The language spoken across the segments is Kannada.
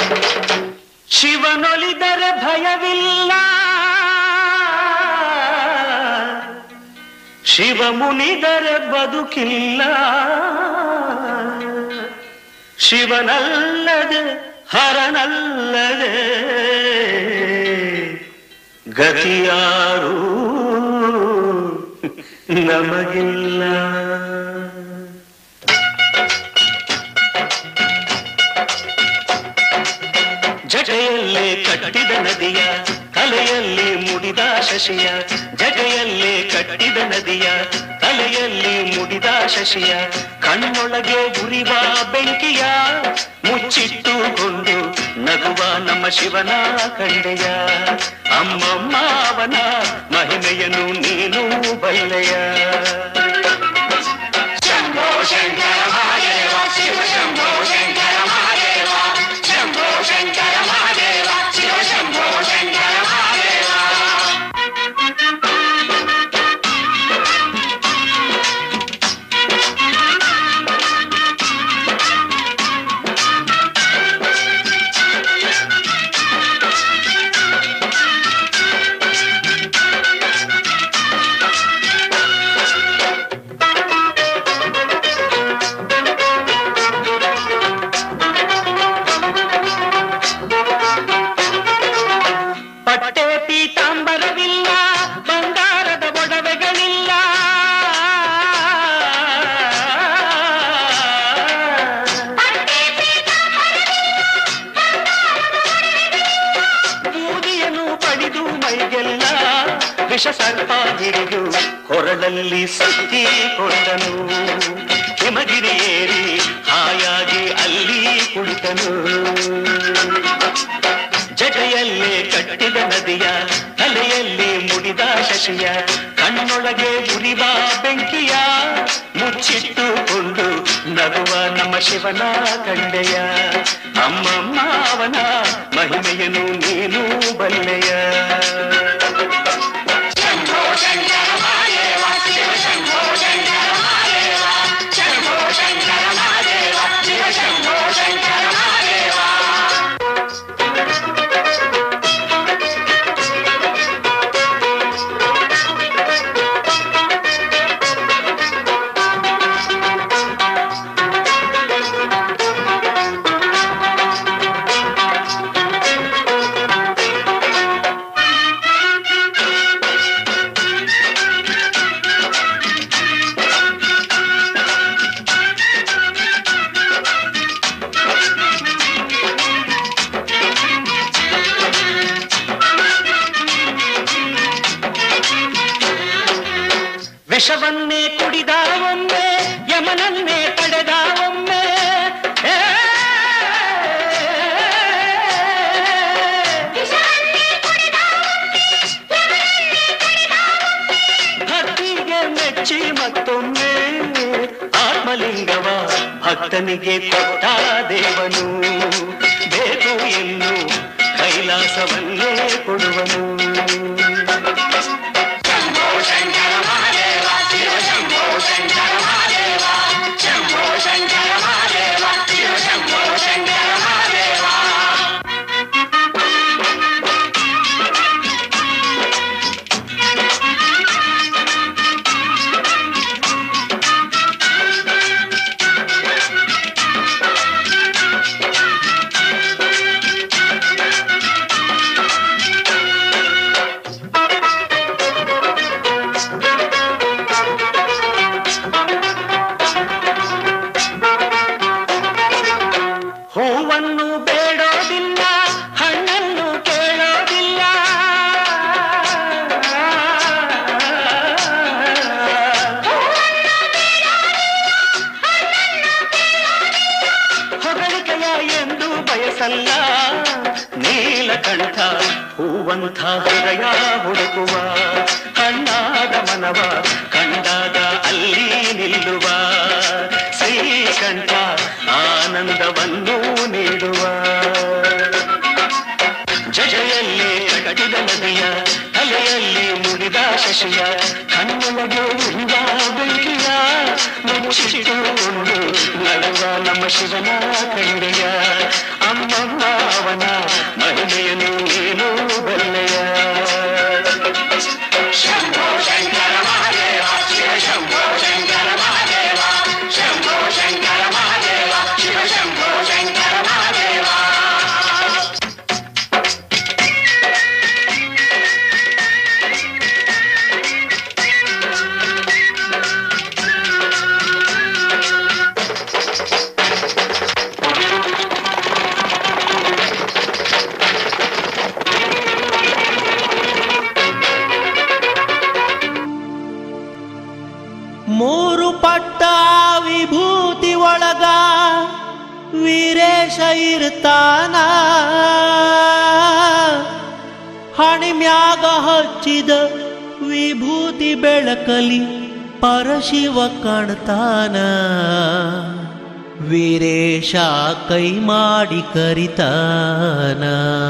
ಶಿವನೊಲಿದರೆ ಭಯವಿಲ್ಲ ಶಿವ ಮುನಿದರೆ ಬದುಕಿಲ್ಲ ಶಿವನಲ್ಲದೆ ಹರನಲ್ಲದೆ ಗತಿಯಾರು ನಮಗಿಲ್ಲ ಜಟೆಯಲ್ಲೇ ಕಟ್ಟಿದ ನದಿಯ ತಲೆಯಲ್ಲಿ ಮುಡಿದ ಶಶಿಯ ಜಟೆಯಲ್ಲೇ ಕಟ್ಟಿದ ನದಿಯ ತಲೆಯಲ್ಲಿ ಮುಡಿದ ಶಶಿಯ ಕಣ್ಣೊಳಗೆ ಉರಿವ ಬೆಂಕಿಯ ಮುಚ್ಚಿಟ್ಟುಕೊಂಡು ನಗುವ ನಮ್ಮ ಶಿವನ ಕಂಡೆಯ ಅಮ್ಮಮ್ಮ ಅವನ ಮಹಿಮೆಯನ್ನು ನೀನು ಬಲ್ಲೆಯ ಶಂಭೋ ಶಂಕರ ಮಹಾದೇವ ಶಿವ ಶಂಭೋ ಶಂಕರ ಮಹಾದೇವ ಶಂಭೋ ಶಂಕರ ಮಹಾದೇವ ಶಿವ ಶಂಭೋ ಶಂಕರ ಮಹಾದೇವ ಪಟ್ಟೆ ಪೀತಾಂಬರವಿಲ್ಲ ಬಂಗಾರದ ಒಡವೆಗಳಿಲ್ಲ ಬೂದಿಯನ್ನು ಪಡೆದು ಮೈಗೆಲ್ಲ ವಿಷ ಸರ್ಪ ಹಿಡಿದು ಕೊರಳಲ್ಲಿ ಸುತ್ತಿಕೊಂಡನು ಹಿಮಗಿರಿ ಏರಿ ಹಾಯಾಗಿ ಅಲ್ಲಿ ಕುಳಿತನು ಜಟೆಯಲ್ಲೇ ಕಟ್ಟಿದ ನದಿಯ ತಲೆಯಲ್ಲಿ ಮುಡಿದ ಶಶಿಯ ಕಣ್ಣೊಳಗೆ ಉರಿವ ಬೆಂಕಿಯ ಮುಚ್ಚಿಟ್ಟುಕೊಂಡು ನಗುವ ನಮ್ಮ ಶಿವನ ಕಂಡೆಯ ಅಮ್ಮಮ್ಮ ಅವನ ಮಹಿಮೆಯನ್ನು ನೀನು ಬಲ್ಲೆಯ ಶಂಭೋ ಶಂಕರ ಮಹಾದೇವ ಶಿವ ಶಂಭೋ ಶಂಕರ ಮಹಾದೇವ ಶಂಭೋ ಶಂಕರ ಮಹಾದೇವ ಶಿವ ಶಂಭೋ ಶಂಕರ ಮಹಾದೇವ ವಿಷವನ್ನೇ ಕುಡಿದ ಒಮ್ಮೆ ಯಮನನ್ನೇ ತಡೆದ ಒಮ್ಮೆ ಏ, ಭಕ್ತಿಗೆ ಮೆಚ್ಚಿ ಮತ್ತೊಮ್ಮೆ ಆತ್ಮಲಿಂಗವ ಭಕ್ತನಿಗೆ ಕೊಟ್ಟ ದೇವನು ಬೇಕು ಎನ್ನು ಕೈಲಾಸವನ್ನೇ ಕೊಡುವನು ಶಂಭೋ ಶಂಕರ ಮಹಾದೇವ ಶಿವ ಶಂಭೋ ಶಂಕರ ಮಹಾದೇವ ಶಂಭೋ ಶಂಕರ ಮಹಾದೇವ ಶಿವ ಶಂಭೋ ಶಂಕರ ಮಹಾದೇವ ಹೂವನ್ನು ಬೇಡೋದಿಲ್ಲ ಹಣ್ಣನ್ನು ಕೇಳೋದಿಲ್ಲ ಹೊಗಳಿಕೆಯ ಎಂದು ಬಯಸಲ್ಲ ನೀಲಕಂಠ ಹೂವಂಥ ಹೃದಯ ಹುಡುಕುವ ಹಣ್ಣಾದ ಮನವ ಕಂಡಾಗ ಅಲ್ಲಿ ನಿಲ್ಲುವ ಶ್ರೀಕಂಠ ಆನಂದವನ್ನು ನೀಡುವ ಜಜೆಯಲ್ಲಿ ಕಟಿದ ನದಿಯ ತಲೆಯಲ್ಲಿ ಮುಡಿದ ಶಶಿಯ ಕಣ್ಣೊಳಗೆ ಉರಿದ ಬೆಂಕಿಯ ಮುಚ್ಚಿಟ್ಟುಕೊಂಡು ನಡುವ ನಮ್ಮ ಶಿವನ ಕಂಡೆಯ ಅಮ್ಮಮ್ಮ ಇರ್ತಾನ ಹಣಿಮ್ಯಾಗ ಹಚ್ಚಿದ ವಿಭೂತಿ ಬೆಳಕಲಿ ಪರಶಿವ ಕಾಣ್ತಾನ ವೀರೇಶ ಕೈ ಮಾಡಿ ಕರಿತಾನ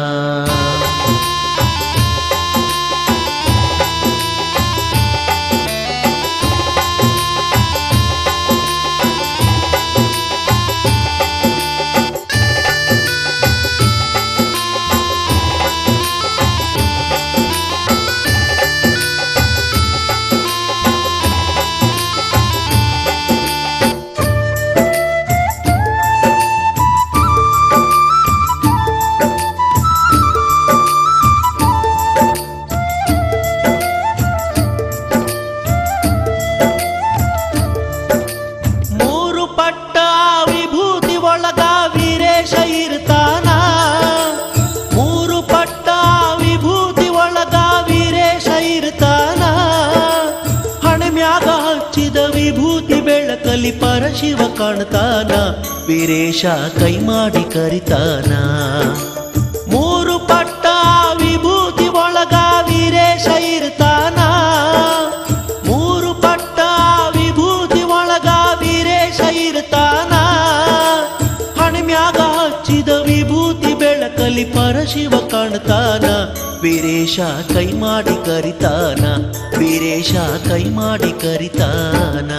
ಮೂರು ಪಟ್ಟ ವಿಭೂತಿ ಒಳಗ ವೀರೇಶ ಇರ್ತಾನ ಮೂರು ಪಟ್ಟ ವಿಭೂತಿ ಒಳಗ ವೀರೇಶ ಇರ್ತಾನ ಹಣಮ್ಯಾಗ ಹಚ್ಚಿದ ವಿಭೂತಿ ಬೆಳಕಲಿ ಪರಶಿವ ಕಾಣ್ತಾನ ವೀರೇಶ ಕೈ ಮಾಡಿ ಕರಿತಾನ ಮೂರು ಪಟ್ಟ ವಿಭೂತಿ ಒಳಗ ವೀರೇಶ ಇರ್ತಾನ ಮೂರು ಪಟ್ಟ ವಿಭೂತಿ ಒಳಗ ವೀರೇಶ ಇರ್ತಾನ ಹಣಿಮ್ಯಾಗ ಹಚ್ಚಿದ ವಿಭೂತಿ ಬೆಳಕಲಿ ಪರಶಿವ ಕಾಣ್ತಾನ ವೀರೇಶ ಕೈ ಮಾಡಿ ಕರಿತಾನ ವೀರೇಶ ಕೈ ಮಾಡಿ ಕರಿತಾನ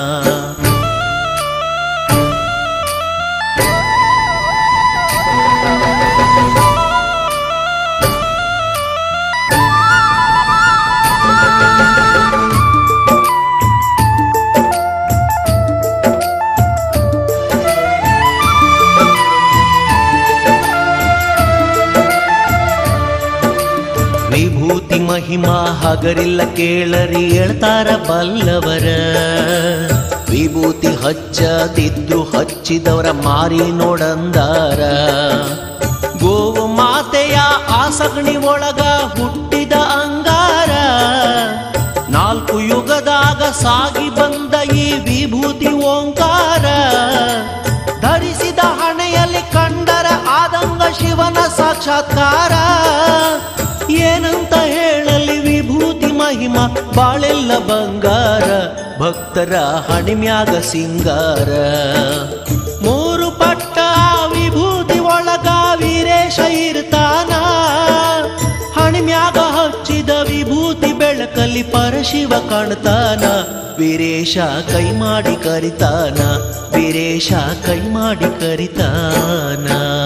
ವಿಭೂತಿ ಮಹಿಮಾ ಹಗರಿಲ್ಲ ಕೇಳರಿ ಹೇಳ್ತಾರ ಬಲ್ಲವರ ವಿಭೂತಿ ಹಚ್ಚದಿದ್ರು ಹಚ್ಚಿದವರ ಮಾರಿ ನೋಡಂದಾರ ಗೋವು ಮಾತೆಯ ಆಸಗಣಿ ಒಳಗ ಹುಟ್ಟಿದ ಅಂಗಾರ ನಾಲ್ಕು ಯುಗದಾಗ ಸಾಗಿ ಬಂದ ಈ ವಿಭೂತಿ ಓಂಕಾರ ಧರಿಸಿದ ಹಣೆಯಲ್ಲಿ ಕಂಡರ ಆದಂಗ ಶಿವನ ಸಾಕ್ಷಾತ್ಕಾರ ಏನಂತ ಹೇಳಲಿ ವಿಭೂತಿ ಮಹಿಮಾ ಬಾಳೆಲ್ಲ ಬಂಗಾರ ಭಕ್ತರ ಹಣಿಮ್ಯಾಗ ಸಿಂಗಾರ ಮೂರು ಪಟ್ಟ ವಿಭೂತಿ ಒಳಗ ವೀರೇಶ ಇರ್ತಾನ ಹಣಿಮ್ಯಾಗ ಹಚ್ಚಿದ ವಿಭೂತಿ ಬೆಳಕಲಿ ಪರಶಿವ ಕಾಣ್ತಾನ ವೀರೇಶ ಕೈ ಮಾಡಿ ಕರಿತಾನ ವೀರೇಶ ಕೈ ಮಾಡಿ ಕರಿತಾನ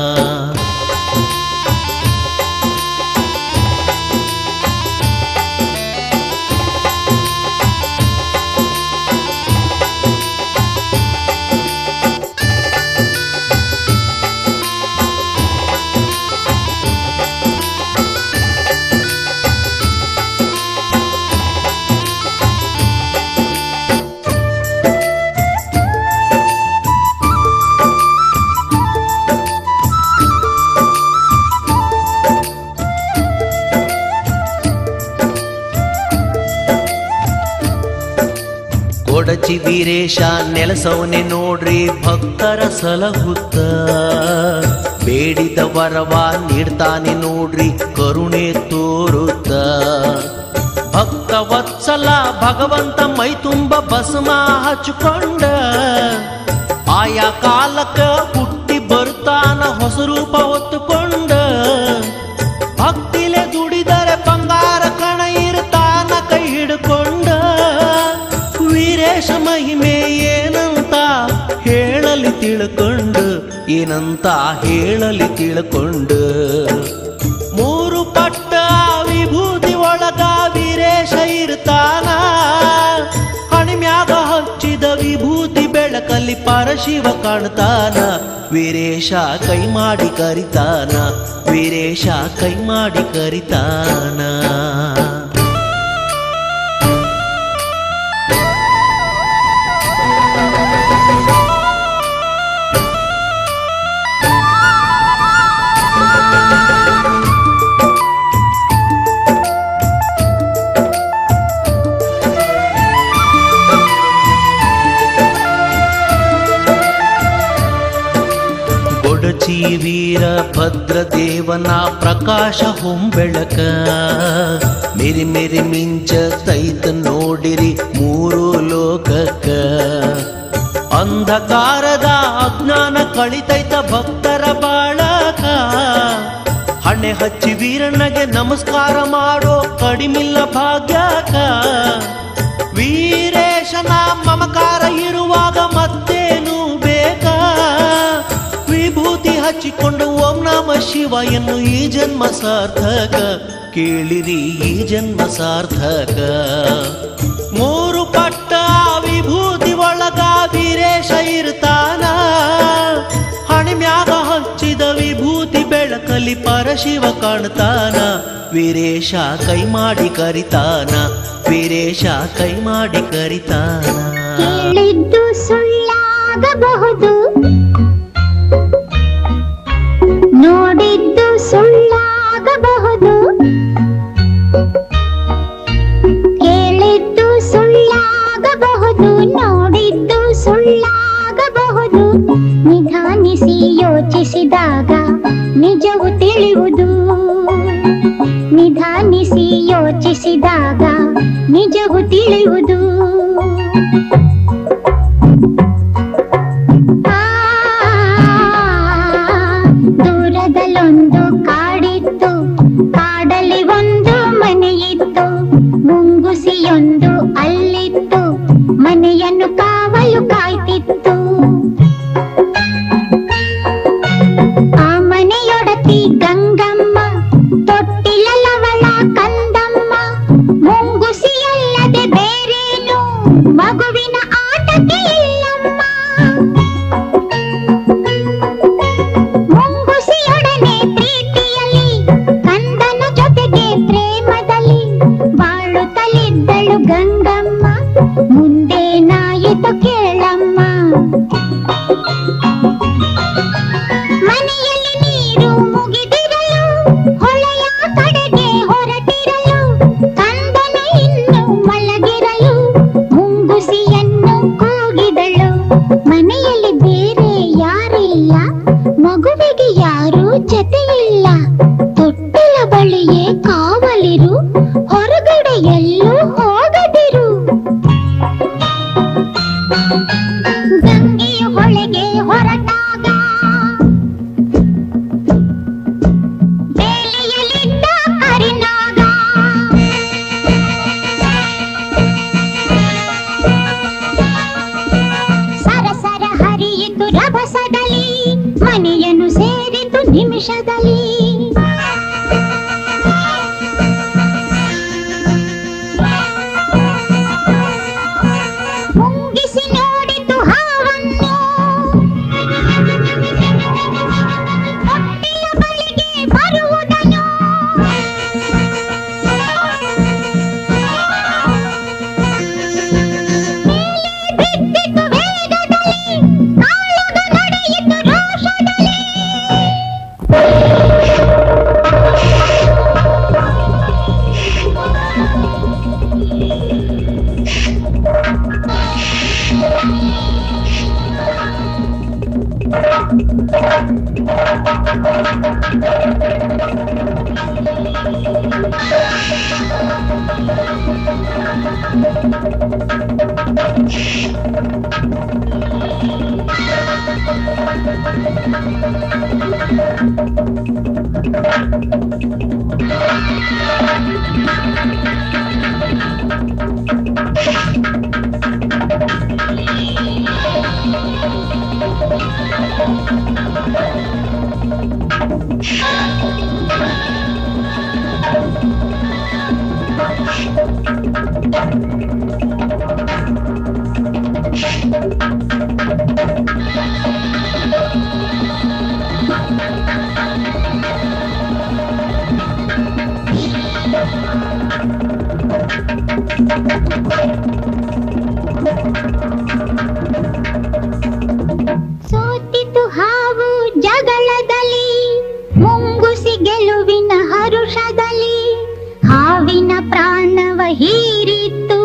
ಕೊಡಚಿ ವೀರೇಶ ನೆಲಸವನೆ ನೋಡ್ರಿ ಭಕ್ತರ ಸಲಹುತ್ತ ಬೇಡಿದ ವರವ ನೀಡ್ತಾನೆ ನೋಡ್ರಿ ಕರುಣೆ ತೋರುತ್ತ ಭಕ್ತ ವತ್ಸಲ ಭಗವಂತ ಮೈ ತುಂಬ ಭಸ್ಮ ಹಚ್ಕೊಂಡ ಆಯಾ ಕಾಲಕ್ಕ ಹುಟ್ಟಿ ಬರ್ತಾನ ಹೊಸ ರೂಪ ಹೊತ್ತುಕೊಂಡ ಭಕ್ತಿಲೆ ದುಡಿದರೆ ಬಂಗಾರ ಕಣ ಇರ್ತಾನ ಕೈ ಹಿಡ್ಕೊಂಡ ವೀರೇಶ ಮಹಿಮೆ ಏನಂತ ಹೇಳಲಿ ತಿಳ್ಕೊಂಡು ಏನಂತ ಹೇಳಲಿ ತಿಳ್ಕೊಂಡು ಮೂರು ಪಟ್ಟ ವಿಭೂತಿ ಒಳಗ ವೀರೇಶ ಇರ್ತಾನ ಹಣಿಮ್ಯಾಗ ಹಚ್ಚಿದ ವಿಭೂತಿ ಬೆಳಕಲ್ಲಿ ಪರಶಿವ ಕಾಣ್ತಾನ ವೀರೇಶ ಕೈ ಮಾಡಿ ಕರಿತಾನ ವೀರೇಶ ಕೈ ಮಾಡಿ ಕರಿತಾನ ಕೊಡಚಿ ವೀರ ಭದ್ರದೇವನ ಪ್ರಕಾಶ ಹೊಂಬೆಳಕ ಮಿರಿ ಮಿರಿ ಮಿಂಚ ತೈತ ನೋಡಿರಿ ಮೂರು ಲೋಕಕ್ಕ ಅಂಧಕಾರದ ಅಜ್ಞಾನ ಕಳಿತೈತ ಭಕ್ತರ ಬಾಳಕ ಹಣೆ ಹಚ್ಚಿ ವೀರಣ್ಣಗೆ ನಮಸ್ಕಾರ ಮಾಡೋ ಕಡಿಮಿಲ್ಲ ಭಾಗ್ಯಕ ವೀರೇಶನ ಮಮಕಾರ ಇರುವಾಗ ಮತ್ತೇನು ಬೇಕಾ ವಿಭೂತಿ ಹಚ್ಚಿಕೊಂಡು ಓಂ ನಮ ಶಿವ ಎನ್ನು ಈ ಜನ್ಮ ಸಾರ್ಥಕ ಕೇಳಿರಿ ಈ ಜನ್ಮ ಸಾರ್ಥಕ ಮೂರು ಪಟ್ಟ ವಿಭೂತಿ ಒಳಗ ವೀರೇಶ ಇರ್ತಾನ ಹಣಿಮ್ಯಾಗ ಹಚ್ಚಿದ ವಿಭೂತಿ ಬೆಳಕಲಿ ಪರಶಿವ ಕಾಣ್ತಾನ ವೀರೇಶ ಕೈ ಮಾಡಿ ಕರಿತಾನ ವೀರೇಶ ಕೈ ಮಾಡಿ ಕರಿತಾನ ಕೇಳಿದ್ದು ಸುಳ್ಳಾಗಬಹುದು ನೋಡಿದ್ದು ಸುಳ್ಳಾಗಬಹುದು ಕೇಳಿದ್ದು ಸುಳ್ಳಾಗಬಹುದು ನೋಡಿದ್ದು ಸುಳ್ಳಾಗಬಹುದು ನಿಧಾನಿಸಿ ಯೋಚಿಸಿದಾಗ ನಿಜವು ತಿಳಿಯುವುದು ನಿಧಾನಿಸಿ ಯೋಚಿಸಿದಾಗ ನಿಜವು ತಿಳಿಯುವುದು ಆ, ದೂರದಲ್ಲೊಂದು ಕಾಡಿತ್ತು ಕಾಡಲ್ಲಿ ಒಂದು ಮನೆಯಿತ್ತು ಮುಂಗುಸಿಯೊಂದು ಅಲ್ಲಿತ್ತು ಮನೆಯನ್ನು ಕಾವಲು ಕಾಯ್ತಿತ್ತು ಆ ಮನೆಯೊಡತಿ ಗಂಗಮ್ಮ ತೊಟ್ಟಿಲವಳ ಕಂದಮ್ಮ ಮುಂಗುಸಿಯಲ್ಲದೆ ಬೇರೇನು ಮಗುವಿನ ಆಟಕ್ಕೆ ಇಲ್ಲಮ್ಮ ಮುಂಗುಸಿಯೊಡನೆ ಪ್ರೀತಿಯಲ್ಲಿ ಕಂದನ ಜೊತೆಗೆ ಪ್ರೇಮದಲ್ಲಿ ಬಾಳುತ್ತಲಿದ್ದಳು ಗಂಗಮ್ಮ ಮುಂದೇನಾಯಿತು ಕೇಳಮ್ಮ ಮನೆಯಲ್ಲಿ ನೀರು ಮುಗಿದಿರಲು ಹೊಳೆಯ ಕಡೆಗೆ ಹೊರಟಿರಲು ಕಂದನ ಇನ್ನು ಮಲಗಿರಲು ಮುಂಗುಸಿಯನ್ನು ಕೂಗಿದಳು ಮನೆಯಲ್ಲಿ ಬೇರೆ ಯಾರಿಲ್ಲ ಮಗುವಿಗೆ ಯಾರೂ ಜೊತೆಯಿಲ್ಲ ತೊಟ್ಟಿಲ ಬಳಿಯೇ ಕಾವಲಿರು ಹೊರಗಡೆ ಎಲ್ಲೂ ಹೋಗದಿರು ಗಂಗೆಯು ಹೊಳೆಗೆ ಹೊರಟಾಗ ಬೇಲಿಯಲ್ಲಿದ್ದ ಕರಿನಾಗ ಸರಸರ ಹರಿಯಿತು ರಭಸದಲ್ಲಿ ಮನೆಯನ್ನು ಸೇರಿತು ನಿಮಿಷದಲ್ಲಿ ಮುಂಗಿಸಿ ನೋಡಿತು ಹಾವನ್ನು ಹೊಟ್ಟೆಯ ಬಳಿಗೆ ಬರುವುದನ್ನು ಮೇಲೆ ಬಿದ್ದಿತು ವೇಗದಲ್ಲಿ ಕಾಳಗ ನಡೆಯಿತು ರೋಷದಲ್ಲಿ ಸೋತಿತು ಹಾವು ಜಗಳದಲ್ಲಿ ಮುಂಗುಸಿ ಗೆಲುವಿನ ಹರುಷದಲ್ಲಿ ಹಾವಿನ ಪ್ರಾಣವ ಹೀರಿತ್ತು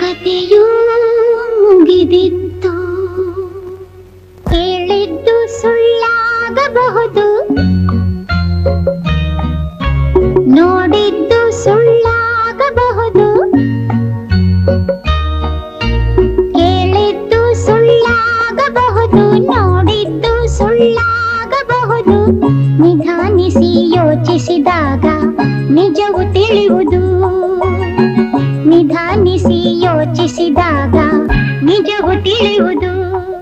ಕಥೆಯೂ ಮುಗಿದಿತ್ತು ಹೇಳಿದ್ದು ಸುಳ್ಳಾಗಬಹುದು ನೋಡಿದ್ದು ಸುಳ್ಳಾಗಬಹುದು ಕೇಳಿದ್ದು ಸುಳ್ಳಾಗಬಹುದು ನೋಡಿದ್ದು ಸುಳ್ಳಾಗಬಹುದು ನಿಧಾನಿಸಿ ಯೋಚಿಸಿದಾಗ ನಿಜವು ತಿಳಿಯುವುದು ನಿಧಾನಿಸಿ ಯೋಚಿಸಿದಾಗ ನಿಜವು ತಿಳಿಯುವುದು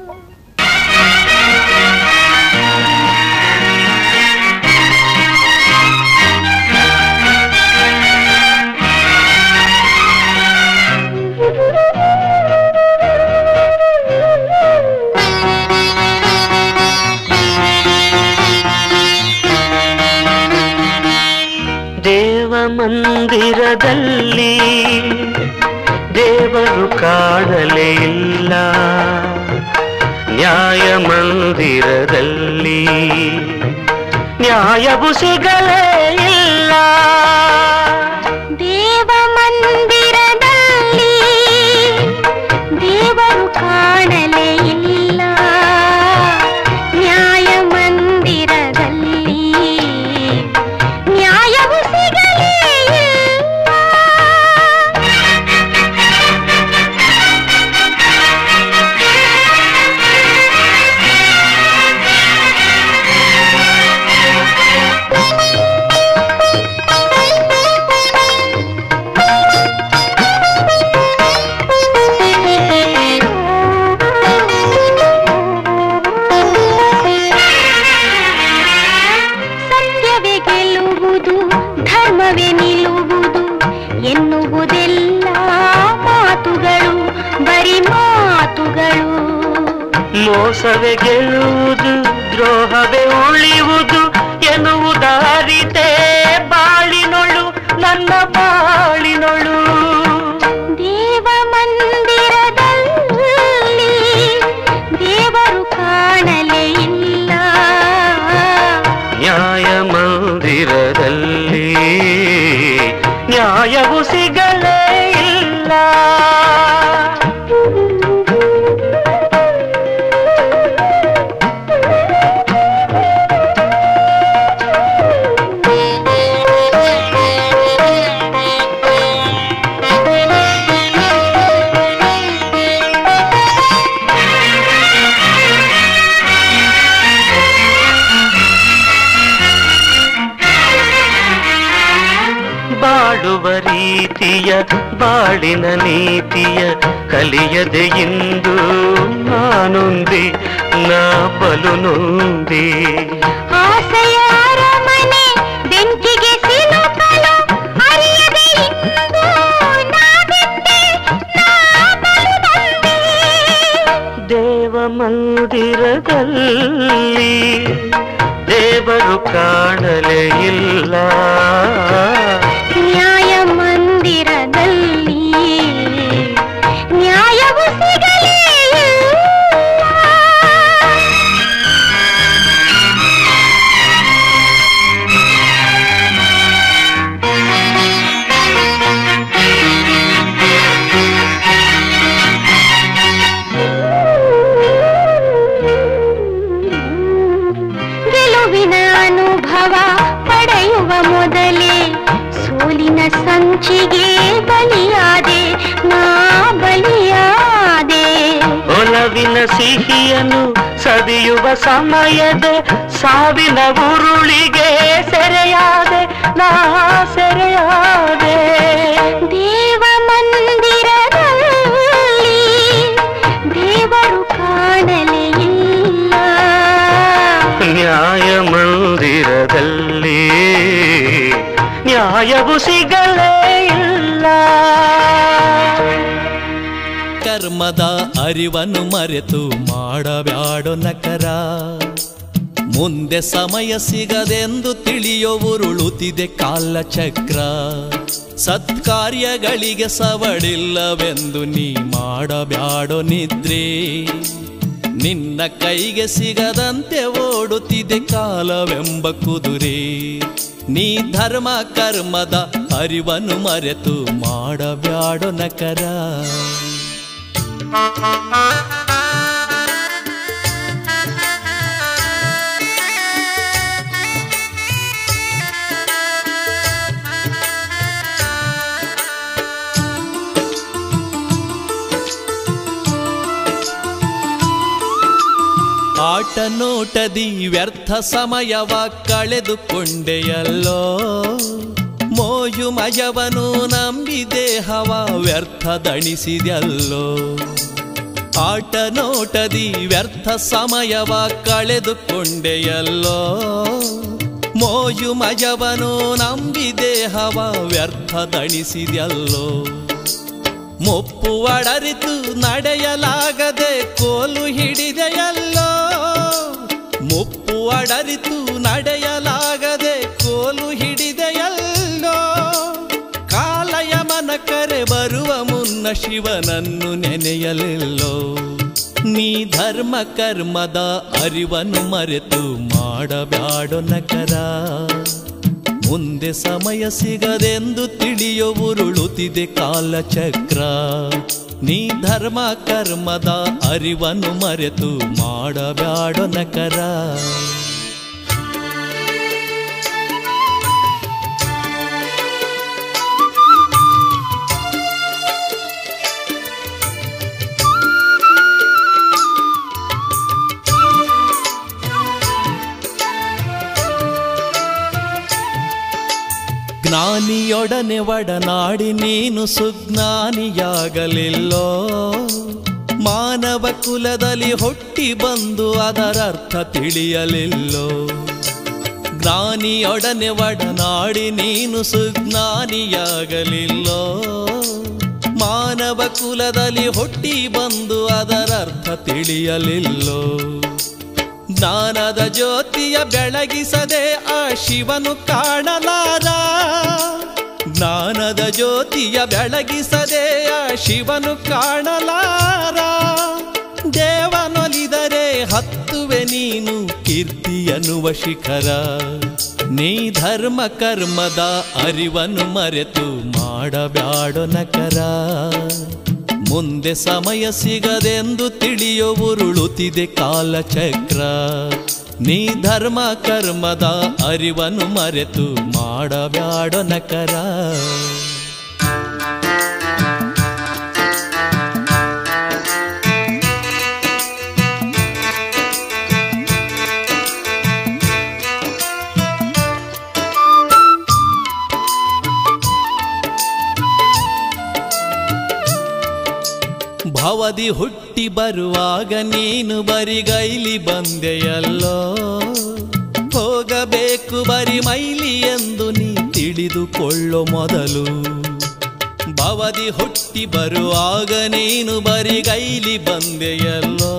ದೇವ ಮಂದಿರದಲ್ಲಿ ದೇವರು ಕಾಣಲೇ ಇಲ್ಲ ನ್ಯಾಯ ಮಂದಿರದಲ್ಲಿ ನ್ಯಾಯವು ಸಿಗಲೇ ಇಲ್ಲ ದೇವ ಮಂದಿರದಲ್ಲಿ ದೇವರು ಕಾಣಲೇ ಇಲ್ಲ ನ್ಯಾಯ ಮಂದಿರದಲ್ಲಿ ನ್ಯಾಯವು ಸಿಗಲೇ ಇಲ್ಲ ಸತ್ಯವೇ ಗೆಲ್ಲುವುದು ಧರ್ಮವೇ ನಿಲ್ಲುವುದು ಎನ್ನುವುದೆಲ್ಲ ಮಾತುಗಳು ಬರಿ ಮಾತುಗಳು ಮೋಸವೇ ಗೆಲ್ಲುವುದು ದ್ರೋಹವೇ ಉಳಿಯುವುದು ಎನ್ನುವುದಾರಿತೆ ಬಾಳಿನೊಳು ನನ್ನ ಬಾಳಿನೊಳು ದೇವ ಮಂದಿರದಲ್ಲಿ ದೇವರು ಕಾಣಲೇ ಇಲ್ಲ ನ್ಯಾಯ ಮಂದಿರದಲ್ಲಿ ನ್ಯಾಯವು ಸಿಗಲೇ ಇಲ್ಲ ಬಾಳುವ ರೀತಿಯ ಬಾಳಿನ ನೀತಿಯ ಕಲಿಯದೆ ಇಂದು ನಾನೊಂದಿ ನಾ ಬಲು ನೊಂದಿ ಆಸೆಯ ಅರಮನೆ ಬೆಂಕಿಗೆ ಸಿಲುಕಲು ಅರಿಯದೆ ಇಂದು ನಾವೆಂದೆ ನಾ ಬಲು ನೊಂದೆ. ದೇವ ಮಂದಿರದಲ್ಲಿ ದೇವರು ಕಾಣಲೇ ಇಲ್ಲ ನ್ಯಾಯ ಮಂದಿರದಲ್ಲಿ ನ್ಯಾಯವು ಸಿಗಲೇ ಇಲ್ಲ. ಗೆಲುವಿನ ಅನುಭವ ಪಡೆಯುವ ಮೊದಲೇ ಸೋಲಿನ ಸಂಚಿಗೆ ಬಲಿಯಾದೆ ನಾ ಬಲಿಯಾದೆ ಒಲವಿನ ಸಿಹಿಯನ್ನು ಸವಿಯುವ ಸಮಯದ ಸಾವಿನ ಉರುಳಿಗೆ ಸೆರೆಯಾದೆ ನಾ ಸೆರೆಯಾದೆ ದೇವ ಮಂದಿರದಲ್ಲಿ ದೇವರು ಕಾಣಲೇ ಇಲ್ಲ ನ್ಯಾಯ ಮಂದಿರದಲ್ಲಿ ನ್ಯಾಯವು ಸಿಗಲೇ ಇಲ್ಲ ಕರ್ಮದ ಅರಿವನ್ನು ಮರೆತು ಮಾಡಬ್ಯಾಡೋ ನಕರ ಮುಂದೆ ಸಮಯ ಸಿಗದೆಂದು ತಿಳಿಯೋ ಉರುಳುತ್ತಿದೆ ಕಾಲಚಕ್ರ ಸತ್ಕಾರ್ಯಗಳಿಗೆ ಸವಡಿಲ್ಲವೆಂದು ನೀ ಮಾಡಬ್ಯಾಡೋ ನಿದ್ರೆ ನಿನ್ನ ಕೈಗೆ ಸಿಗದಂತೆ ಓಡುತ್ತಿದೆ ಕಾಲವೆಂಬ ಕುದುರೆ ನೀ ಧರ್ಮ ಕರ್ಮದ ಅರಿವನ್ನು ಮರೆತು ಮಾಡಬ್ಯಾಡೋ ನಕರ ಆಟ ನೋಟದಿ ವ್ಯರ್ಥ ಸಮಯವ ಕಳೆದುಕೊಂಡೆಯಲ್ಲೋ ಮೋಜು ಮಜವನು ನಂಬಿ ದೇಹವ ವ್ಯರ್ಥ ದಣಿಸಿದೆಯಲ್ಲೋ ಆಟ ನೋಟದಿ ವ್ಯರ್ಥ ಸಮಯವ ಕಳೆದುಕೊಂಡೆಯಲ್ಲೋ ಮೋಜು ಮಜವನು ನಂಬಿ ದೇಹವ ವ್ಯರ್ಥ ದಣಿಸಿದೆಯಲ್ಲೋ ಮುಪ್ಪು ಒಡರಿತು ನಡೆಯಲಾಗದೆ ಕೋಲು ಹಿಡಿದೆಯಲ್ಲೋ ಮುಪ್ಪು ಒಡರಿತು ನಡೆಯಲಾಗದೆ ಕೋಲು ಹಿಡಿದೆಯಲ್ಲೋ ಕಾಲಯಮನ ಕರೆ ಬರುವ ಮುನ್ನ ಶಿವನನ್ನು ನೆನೆಯಲಿಲ್ಲೋ ನೀ ಧರ್ಮ ಕರ್ಮದ ಅರಿವನ್ನು ಮರೆತು ಮಾಡಬ್ಯಾಡೋ ನಕರ ಮುಂದೆ ಸಮಯ ಸಿಗದೆಂದು ತಿಳಿಯೋ ಉರುಳುತ್ತಿದೆ ಕಾಲಚಕ್ರ ನೀ ಧರ್ಮ ಕರ್ಮದ ಅರಿವನ್ನು ಮರೆತು ಮಾಡಬ್ಯಾಡೋ ನಕರ ಜ್ಞಾನಿಯೊಡನೆ ಒಡನಾಡಿ ನೀನು ಸುಜ್ಞಾನಿಯಾಗಲಿಲ್ಲೋ ಮಾನವ ಕುಲದಲ್ಲಿ ಹುಟ್ಟಿ ಬಂದು ಅದರರ್ಥ ತಿಳಿಯಲಿಲ್ಲೋ ಜ್ಞಾನಿಯೊಡನೆ ಒಡನಾಡಿ ನೀನು ಸುಜ್ಞಾನಿಯಾಗಲಿಲ್ಲೋ ಮಾನವ ಕುಲದಲ್ಲಿ ಹುಟ್ಟಿ ಬಂದು ಅದರರ್ಥ ತಿಳಿಯಲಿಲ್ಲೋ ಜ್ಞಾನದ ಜ್ಯೋತಿಯ ಬೆಳಗಿಸದೆ ಆ ಶಿವನು ಕಾಣಲಾರ ಜ್ಞಾನದ ಜ್ಯೋತಿಯ ಬೆಳಗಿಸದೆ ಆ ಶಿವನು ಕಾಣಲಾರ ದೇವನೊಲಿದರೆ ಹತ್ತುವೆ ನೀನು ಕೀರ್ತಿ ಎನ್ನುವ ಶಿಖರ ನೀ ಧರ್ಮ ಕರ್ಮದ ಅರಿವನ್ನು ಮರೆತು ಮಾಡಬ್ಯಾಡೋ ನಕರ ಮುಂದೆ ಸಮಯ ಸಿಗದೆಂದು ತಿಳಿಯೋ ಉರುಳುತ್ತಿದೆ ಕಾಲಚಕ್ರ ನೀ ಧರ್ಮ ಕರ್ಮದ ಅರಿವನ್ನು ಮರೆತು ಮಾಡಬ್ಯಾಡೋ ನಕರ ಭವದಿ ಹುಟ್ಟಿ ಬರುವಾಗ ನೀನು ಬರಿಗೈಲಿ ಬಂದೆಯಲ್ಲೋ ಹೋಗಬೇಕು ಬರಿ ಮೈಲಿ ಎಂದು ನೀ ತಿಳಿದುಕೊಳ್ಳೋ ಮೊದಲು ಭವದಿ ಹುಟ್ಟಿ ಬರುವಾಗ ನೀನು ಬರಿಗೈಲಿ ಬಂದೆಯಲ್ಲೋ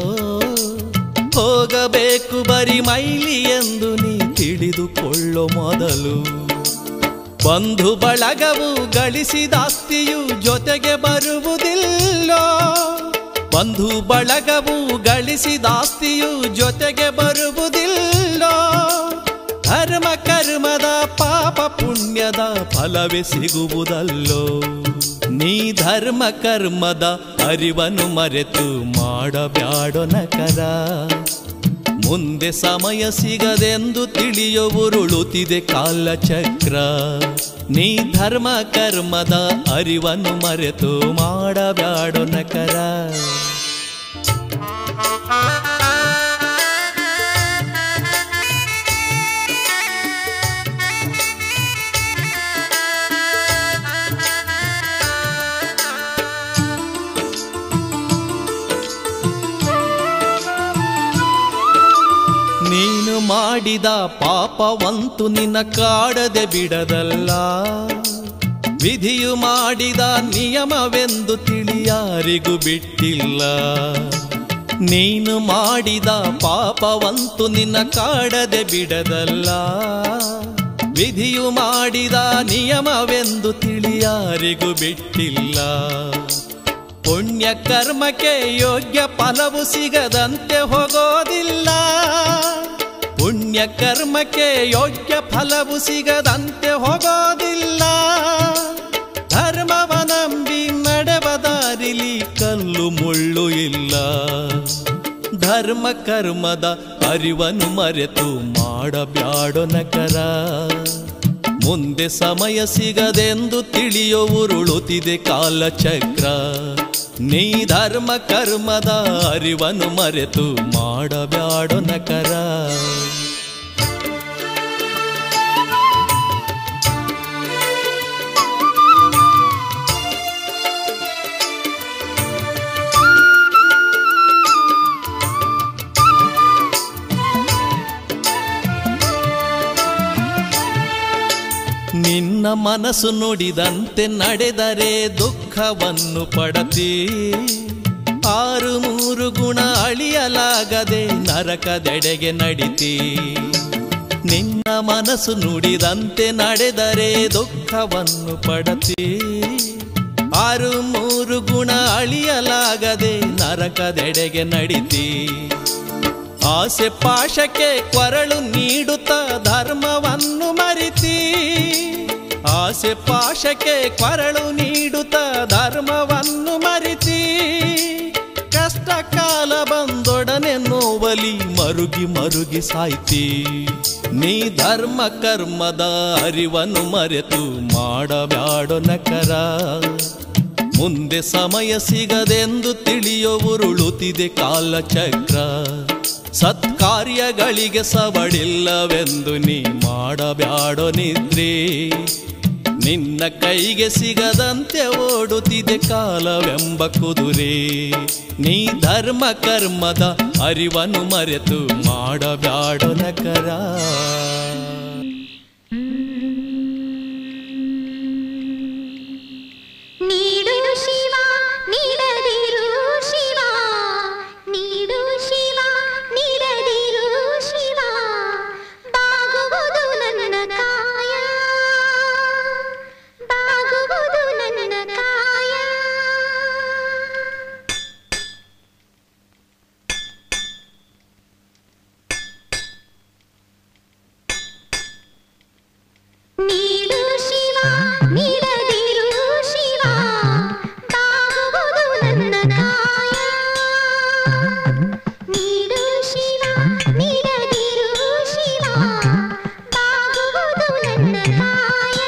ಹೋಗಬೇಕು ಬರಿ ಮೈಲಿ ಎಂದು ನೀ ತಿಳಿದುಕೊಳ್ಳೋ ಮೊದಲು ಬಂಧು ಬಳಗವು ಗಳಿಸಿದಾಸ್ತಿಯು ಜೊತೆಗೆ ಬರುವುದಿಲ್ಲೋ ಬಂಧು ಬಳಗವು ಗಳಿಸಿದಾಸ್ತಿಯು ಜೊತೆಗೆ ಬರುವುದಿಲ್ಲೋ ಧರ್ಮ ಕರ್ಮದ ಪಾಪ ಪುಣ್ಯದ ಫಲವೇ ಸಿಗುವುದಲ್ಲೋ ನೀ ಧರ್ಮ ಕರ್ಮದ ಅರಿವನ್ನು ಮರೆತು ಮಾಡಬ್ಯಾಡೋ ನಕರ ಮುಂದೆ ಸಮಯ ಸಿಗದೆಂದು ತಿಳಿಯೋ ಉರುಳುತ್ತಿದೆ ಕಾಲಚಕ್ರ ನೀ ಧರ್ಮ ಕರ್ಮದ ಅರಿವನ್ನು ಮರೆತು ಮಾಡಬ್ಯಾಡೋ ನಕರ ನೀನು ಮಾಡಿದ ಪಾಪವಂತು ನಿನ್ನ ಕಾಡದೆ ಬಿಡದಲ್ಲ ವಿಧಿಯು ಮಾಡಿದ ನಿಯಮವೆಂದು ತಿಳಿಯಾರಿಗೂ ಬಿಟ್ಟಿಲ್ಲ ನೀನು ಮಾಡಿದ ಪಾಪವಂತು ನಿನ್ನ ಕಾಡದೆ ಬಿಡದಲ್ಲ ವಿಧಿಯು ಮಾಡಿದ ನಿಯಮವೆಂದು ತಿಳಿಯಾರಿಗೂ ಬಿಟ್ಟಿಲ್ಲ ಪುಣ್ಯ ಕರ್ಮಕ್ಕೆ ಯೋಗ್ಯ ಫಲವು ಸಿಗದಂತೆ ಹೋಗೋದಿಲ್ಲ ಪುಣ್ಯ ಪುಣ್ಯ ಕರ್ಮಕ್ಕೆ ಯೋಗ್ಯ ಫಲವು ಸಿಗದಂತೆ ಹೋಗೋದಿಲ್ಲ ಧರ್ಮವ ನಂಬಿ ನಡೆವ ದಾರಿಲಿ ಕಲ್ಲು ಮುಳ್ಳು ಇಲ್ಲ ಧರ್ಮ ಕರ್ಮದ ಅರಿವನ್ನು ಮರೆತು ಮಾಡಬ್ಯಾಡೋ ನಕರ ಮುಂದೆ ಸಮಯ ಸಿಗದೆಂದು ತಿಳಿಯೋ ಉರುಳುತ್ತಿದೆ ಕಾಲಚಕ್ರ ನೀ ಧರ್ಮ ಕರ್ಮದ ಅರಿವನ್ನು ಮರೆತು ಮಾಡಬ್ಯಾಡೋ ನಕರ ನಿನ್ನ ಮನಸ್ಸು ನುಡಿದಂತೆ ನಡೆದರೆ ದುಃಖವನ್ನು ಪಡತಿ ಆರು ಮೂರು ಗುಣ ಅಳಿಯಲಾಗದೆ ನರಕದೆಡೆಗೆ ನಡಿತಿ ನಿನ್ನ ಮನಸ್ಸು ನುಡಿದಂತೆ ನಡೆದರೆ ದುಃಖವನ್ನು ಪಡತಿ ಆರು ಮೂರು ಗುಣ ಅಳಿಯಲಾಗದೆ ನರಕದೆಡೆಗೆ ನಡಿತಿ ಆಸೆ ಪಾಶಕ್ಕೆ ಕೊರಳು ನೀಡುತ್ತ ಧರ್ಮವನ್ನು ಮರಿತಿ ಆಸೆ ಪಾಶಕ್ಕೆ ಕೊರಳು ನೀಡುತ್ತ ಧರ್ಮವನ್ನು ಮರಿತಿ ಕಷ್ಟ ಕಾಲ ಬಂದೊಡನೆ ನೋವಲಿ ಮರುಗಿ ಮರುಗಿ ಸಾಯ್ತಿ ನೀ ಧರ್ಮ ಕರ್ಮದ ಅರಿವನ್ನು ಮರೆತು ಮಾಡಬ್ಯಾಡೋ ನಕರ ಮುಂದೆ ಸಮಯ ಸಿಗದೆಂದು ತಿಳಿಯೋ ಉರುಳುತ್ತಿದೆ ಕಾಲಚಕ್ರ ಸತ್ಕಾರ್ಯಗಳಿಗೆ ಸವಡಿಲ್ಲವೆಂದು ನೀ ಮಾಡಬ್ಯಾಡೋ ನಿದ್ರೆ ನಿನ್ನ ಕೈಗೆ ಸಿಗದಂತೆ ಓಡುತ್ತಿದೆ ಕಾಲವೆಂಬ ಕುದುರೆ ನೀ ಧರ್ಮ ಕರ್ಮದ ಅರಿವನ್ನು ಮರೆತು ಮಾಡಬ್ಯಾಡೋ ನಕರ ನೀಡು ಶಿವ ನೀಡದಿರು ಶಿವ ನೀಡು ಶಿವ ನೀಡದಿರು ಶಿವ ಬಾಗುವುದು ನನ್ನ ಕಾಯ ಬಾಗುವುದು ನನ್ನ ಕಾಯ ನೀಡು ಶಿವ ನೀಡದಿರು ಶಿವ ಬಾಗುವುದು ನನ್ನ ಕಾಯ ನೀಡು ಶಿವ ನೀಡದಿರು ಶಿವ ಬಾಗುವುದು ನನ್ನ ಕಾಯ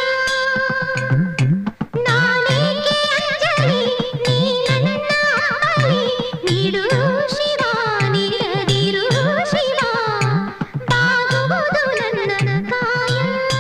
ನಾನೇಕೆ ಅಂಜಲಿ ನೀ ನನ್ನ ಬಲಿ ನೀಡು ಶಿವ ನೀಡದಿರು ಶಿವ ಬಾಗುವುದು ನನ್ನ ಕಾಯ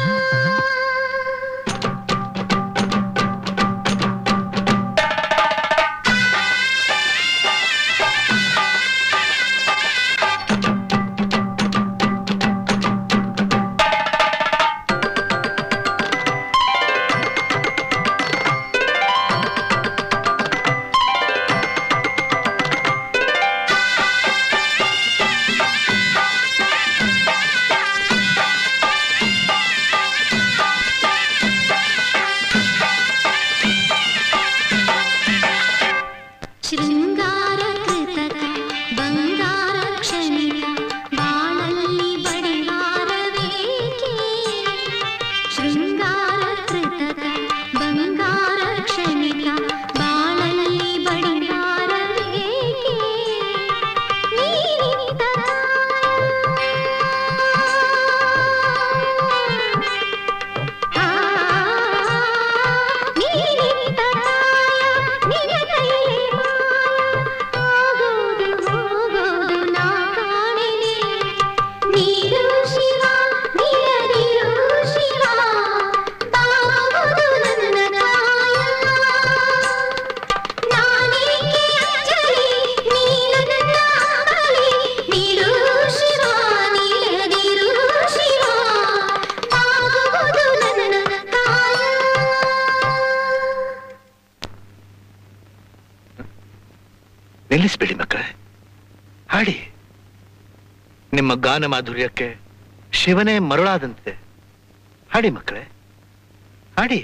ಶೃಂಗಾರ ಕೃತಕ ಬಂಗಾರ ಕ್ಷಣಿಕ ಬಾಳಲ್ಲಿ ಬಡಿವಾರವೇಕೆ ಶೃಂಗಾರ ಕೃತಕ ಬಂಗಾರ ಕ್ಷಣಿಕ ಬಾಳಲ್ಲಿ ಬಡಿವಾರವೇಕೆ ನೀನಿದ್ದ ಆ ನೀನಿದ್ದ ನಿನ್ನ ಕೈಯಲ್ಲಿ ಆಗೋದು ಹೋಗೋದು ನಾ ಕಾಣೆನೆ ನೀರು ಶಿವ ನೀರದಿರು ಶಿವ ಬಾಗುವುದು ನನ್ನ ಕಾಯ ನಾನೇಕೆ ಅಂಜಲಿ ನೀ ನನ್ನ ಬಲಿ ನೀರು ಶಿವ ನೀರದಿರು ಶಿವ ಬಾಗುವುದು ನನ್ನ ಕಾಯ ನಿಲ್ಲಿಸ್ಬೇಡಿ ಮಕ್ಕಳೇ ಹಾಡಿ ನಿಮ್ಮ ಗಾನ ಮಾಧುರ್ಯಕ್ಕೆ ಶಿವನೇ ಮರುಳಾದಂತೆ ಹಾಡಿ ಮಕ್ಕಳೇ ಹಾಡಿ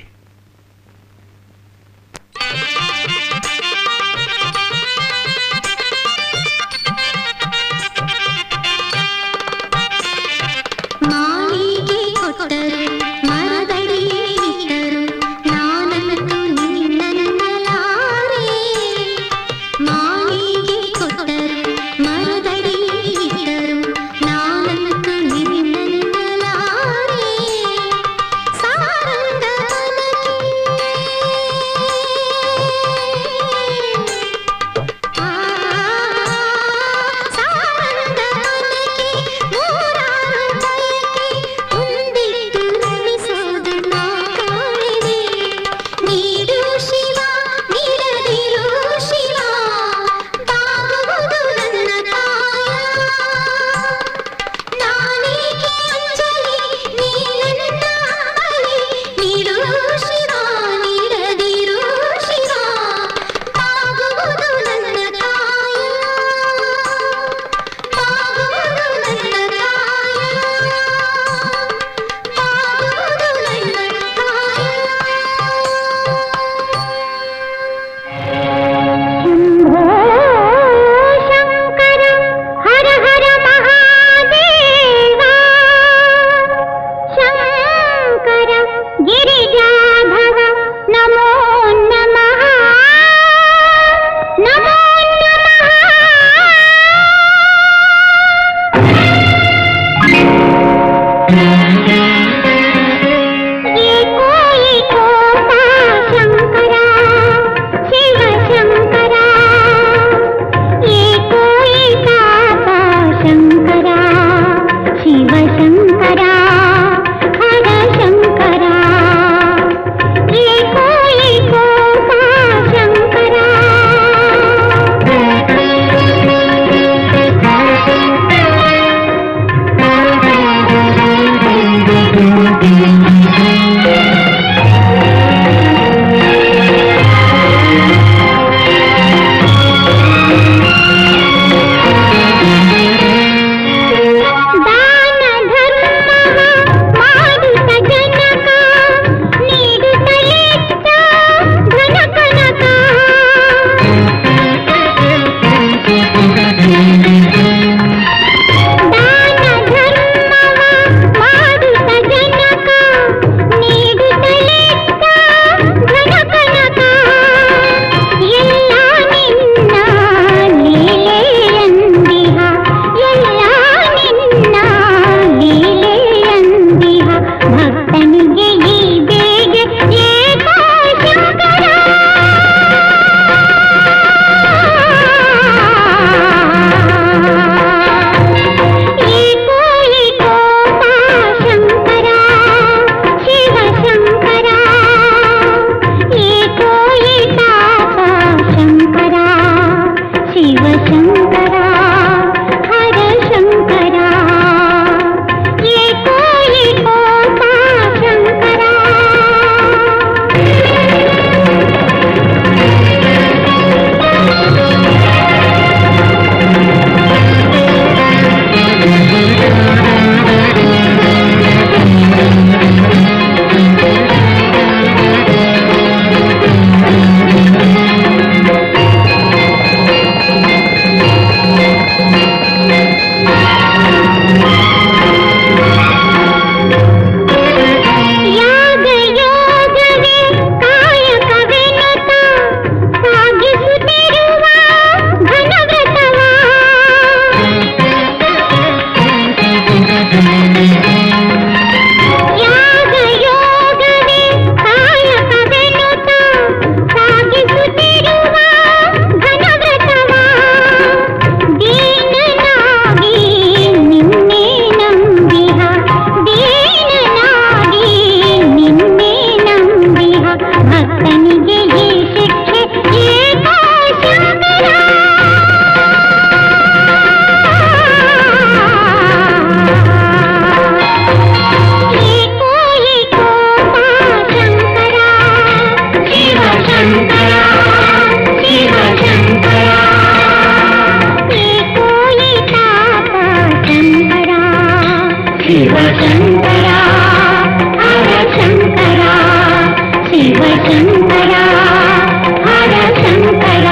ಶಿವಶಂಕರ ಹರ ಶಂಕರ ಶಿವಶಂಕರ ಹರ ಶಂಕರ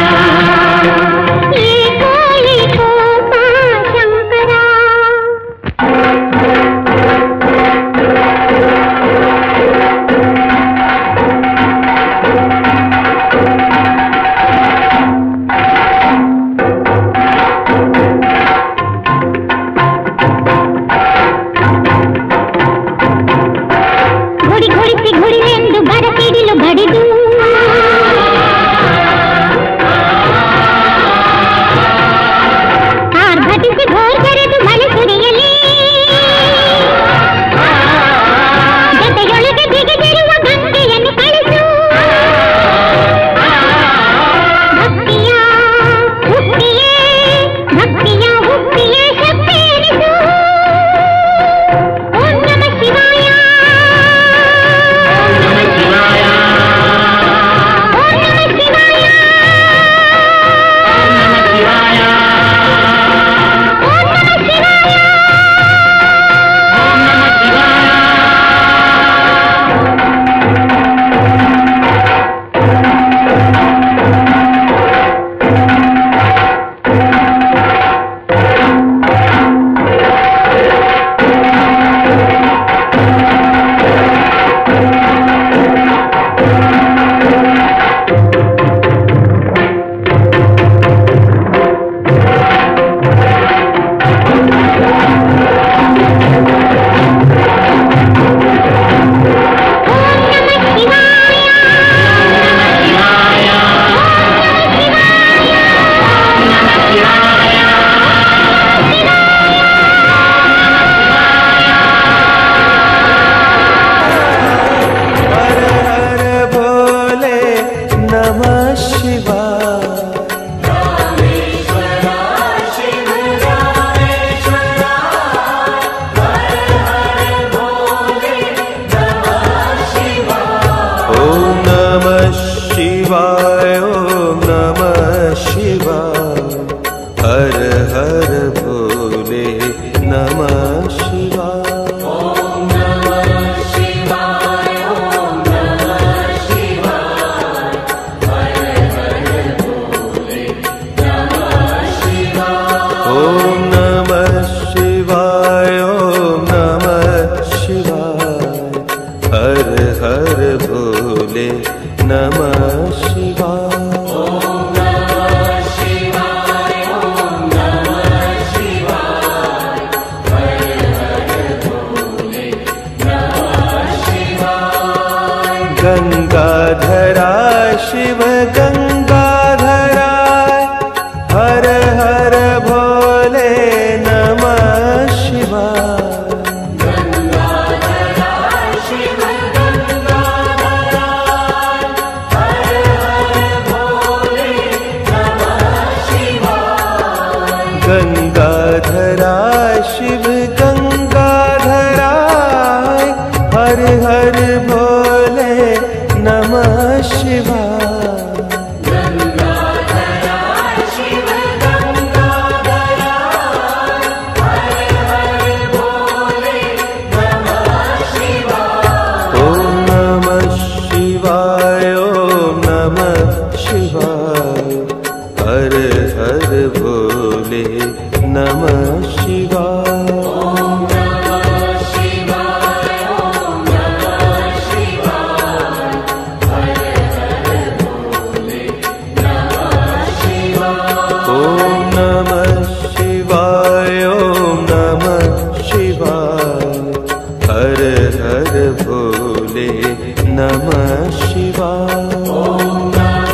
ಏಕೋ ಏಕೋ ಮಾ ಶಂಕರ ঘুড়ি ঘুড়িতে ঘুরিলেন্দু বাড়া পিড়িল বাড়িদু তার ঘটিতে ঘোর ಕರೆದು ಮಳೆ ಸುರಿಯಲಿ ಜೊತೆಯೊಳಗೆ ಜಿಗಿದಿರುವ ಗಂಗೆಯನ್ನು ಕಳಿಸು ಭಕ್ತಿಯ ಹುಟ್ಟಿಯೇ ಭಕ್ತಿಯ ಹುಟ್ಟಿಯೇ ಶಕ್ತಿ ಎನಿಸು ಓಂ ನಮ ಶಿವಾಯ ಓಂ ನಮ ಶಿವಾಯ ಓಂ ನಮ ಶಿವಾಯ ಓಂ ನಮ ಶಿವಾಯ ಓಂ ನಮ ಶಿವಾಯ ಓಂ ನಮ ಶಿವಾಯ ಓಂ ನಮ ಶಿವಾಯ हर हर भोले नमः शिवाय ॐ नमः शिवाय ॐ नमः शिवाय हर हर भोले नमः शिवाय ॐ नमः शिवाय ॐ नमः शिवाय हर हर भोले नमः शिवाय गङ्गाधरा शिव गङ्गाधरा हर हर भोले नमः शिवाय गङ्गाधरा शिव गङ्गाधरा हर हर भोले नमः शिवाय ॐ नमः शिवाय ॐ नमः शिवाय हर हर भोले नमः शिवाय ॐ नमः शिवाय ॐ नमः शिवाय हर हर भोले नमः शिवाय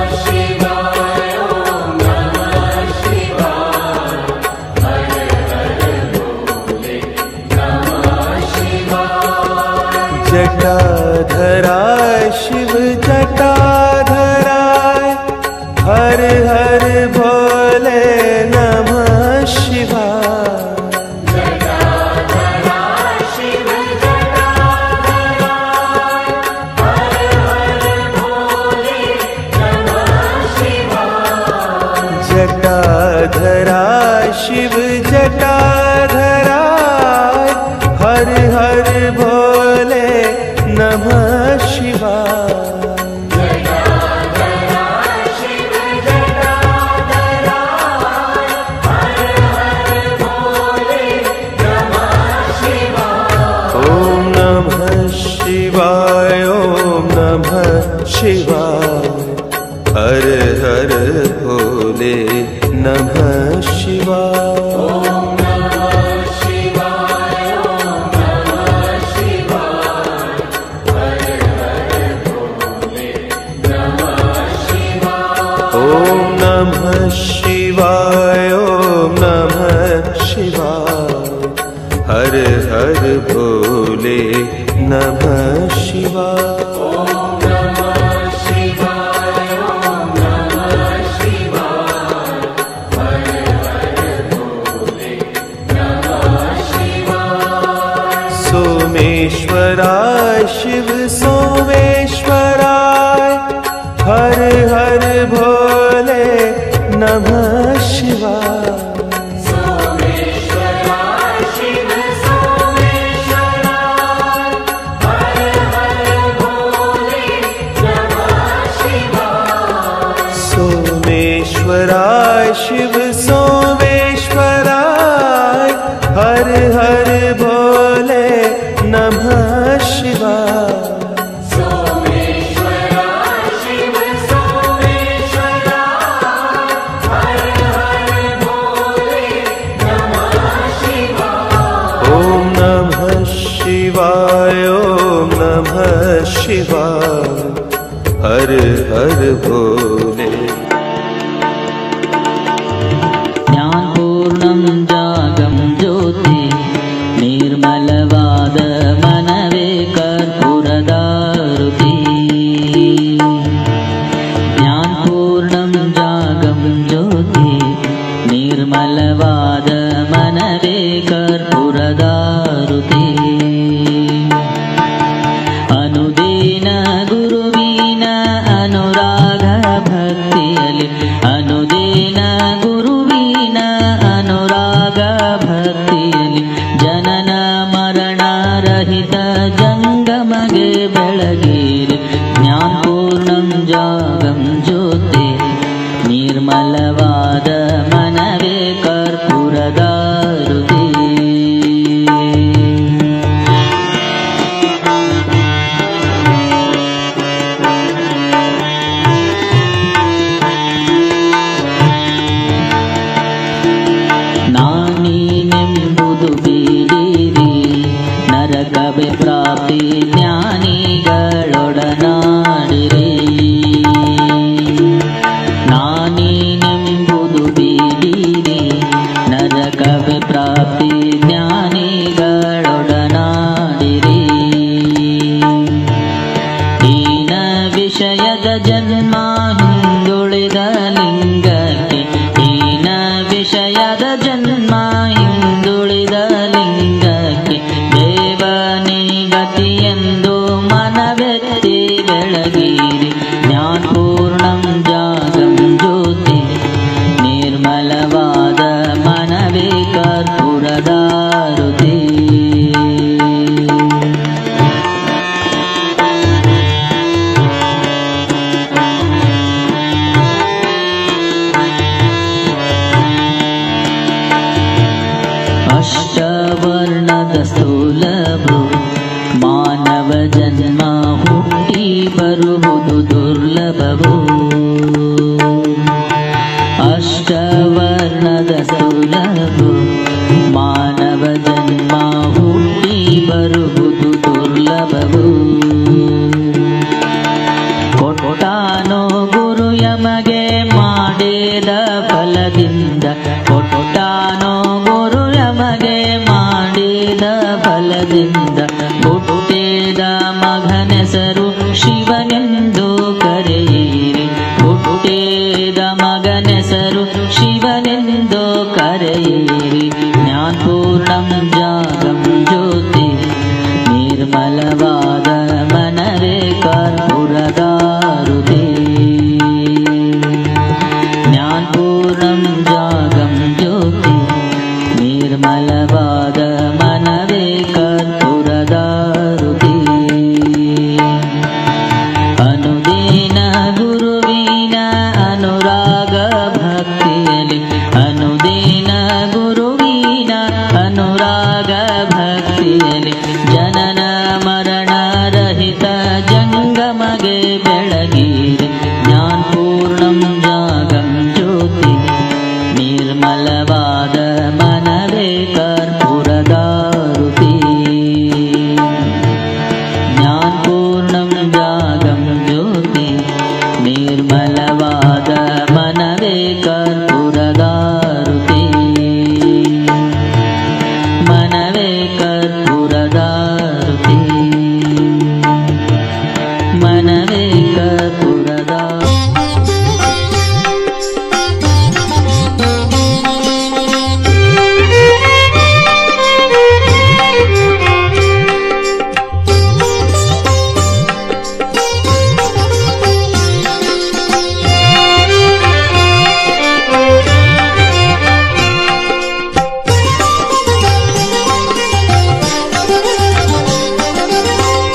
जटाधरा शिव जटाधरा हर हर भोले नमः शिवाय जटाधरा शिव जटाधरा हर भोले नमः शिवाय सोमेश्वराय शिव सोमेश्वराय हर हर भोले नमः शिवाय सोमेश्वराय शिव सोमेश्वराय हर हर भोले नमः शिवाय ॐ नमः शिवाय ॐ नमः शिवाय हर हर भोले ಜ್ಞಾನಪೂರ್ಣಂ ಜಾಗಂ ಜ್ಯೋತಿ ನಿರ್ಮಲವಾದ ಮನವೇ ಕರ್ಪೂರದಾರುತಿ ಜ್ಞಾನಪೂರ್ಣಂ ಜಾಗಂ ಜ್ಯೋತಿ ನಿರ್ಮಲವಾದ ಮನವೇ ಕರ್ಪೂರದಾರುತಿ ಅನುದೀನ ಗುರುವಿನ ಅನುರಾಗ ಭಕ್ತಿಯಲ್ಲಿ ಅನುದೀನ ಗುರುವಿನ ಅನುರಾಗ ಭಕ್ತಿಯಲ್ಲಿ ಜನನ ಮರಣ ರಹಿತ ಜಂಗಮಗೆ ಬೆಳಗೀರಿ ಜ್ಞಾನಪೂರ್ಣಂ ಜಾಗಂ ಜ್ಯೋತಿ ನಿರ್ಮಲವಾದ ಮನವೇ ಕರ್ಪೂರದಾರುತಿ ನಾನೀನೆಂಬುದು ಬೀಡಿರಿ ನರಕವೇ ಪ್ರಾಪ್ತಿ ಜ್ಞಾನಿಗಳೊಡನಾಡಿರಿ ನಾನೀನೆಂಬುದು ಬೀಡಿರಿ ನರಕವೇ ಪ್ರಾಪ್ತಿ ಜ್ಞಾನಿಗಳೊಡನಾಡಿರಿ ಹೀನ ವಿಷಯದ ಜನ್ಮ ಹಿಂದುಳಿದ ಲಿಂಗಕ್ಕೆ ಹೀನ ವಿಷಯದ ಜನ್ಮ ಹಿಂದುಳಿದ ಲಿಂಗಕ್ಕೆ ದೇವನೇ ಗತಿಯೆಂದು ಮನವೆತ್ತಿ ಬೆಳಗಿರಿ ಜ್ಞಾನಪೂರ್ಣಂ ಜಾಗಂ ಜ್ಯೋತಿ ನಿರ್ಮಲವಾದ ಮನವೇ ಕರ್ಪೂರದಾರುತಿ ಅಷ್ಟವರ್ಣದ ಸ್ಥೂಲವು ಮಾನವ ಜನ್ಮ ಹುಟ್ಟಿ ಬರುವುದು ದುರ್ಲಭವು ಅಷ್ಟವರ್ಣದ ಸ್ಥೂಲವು ಮಾನವ ಜನ್ಮ ಹುಟ್ಟಿ ಬರುವುದು ದುರ್ಲಭವು ಕೊಟ್ಟಾನೋ ಗುರು ಯಮಗೆ ಮಾಡಿದ ಫಲದಿಂದ ಕೊಟ್ಟಾನೋ ಗುರು ಯಮಗೆ ಮಾಡಿದ ಫಲದಿಂದ ಹುಟ್ಟಿದ ಮಗನೆಸರು ಶಿವನೆಂದು ಕರೆಯಿರಿ ಹುಟ್ಟಿದ ಮಗನೆಸರು ಶಿವನೆಂದು ಕರೆಯಿರಿ ಜ್ಞಾನಪೂರ್ಣಂ ಜಾಗಂ ಜ್ಯೋತಿ ನಿರ್ಮಲವಾದ ಮನವೇ ಕರ್ಪೂರದಾರುತಿ ಜ್ಞಾನಪೂರ್ಣಂ ಜಾಗಂ ಜ್ಯೋತಿ ನಿರ್ಮಲವಾದ ಮನವೇ ಕರ್ಪೂರದಾರುತಿ ಅನುದೀನ ಗುರುವಿನ ಅನುರಾಗ ಭಕ್ತಿಯಲ್ಲಿ ಅನುದೀನ ಗುರುವಿನ ಅನುರಾಗ ಭಕ್ತಿಯಲ್ಲಿ ಜನನ ಮರಣ ರಹಿತ ಜಂಗಮಗೆ ಬೆಳಗೀರಿ ಜ್ಞಾನಪೂರ್ಣಂ ಜಾಗಂ ಜ್ಯೋತಿ ನಿರ್ಮಲವಾದ ಮನವೇ ಕರ್ಪೂರದಾರುತಿ ಜ್ಞಾನಪೂರ್ಣಂ ಜಾಗಂ ಜ್ಯೋತಿ ನಿರ್ಮಲವಾದ ಮನವೇ ಕರ್ಪೂರದಾರುತಿ ಮನವೇ ಕರ್ಪೂರ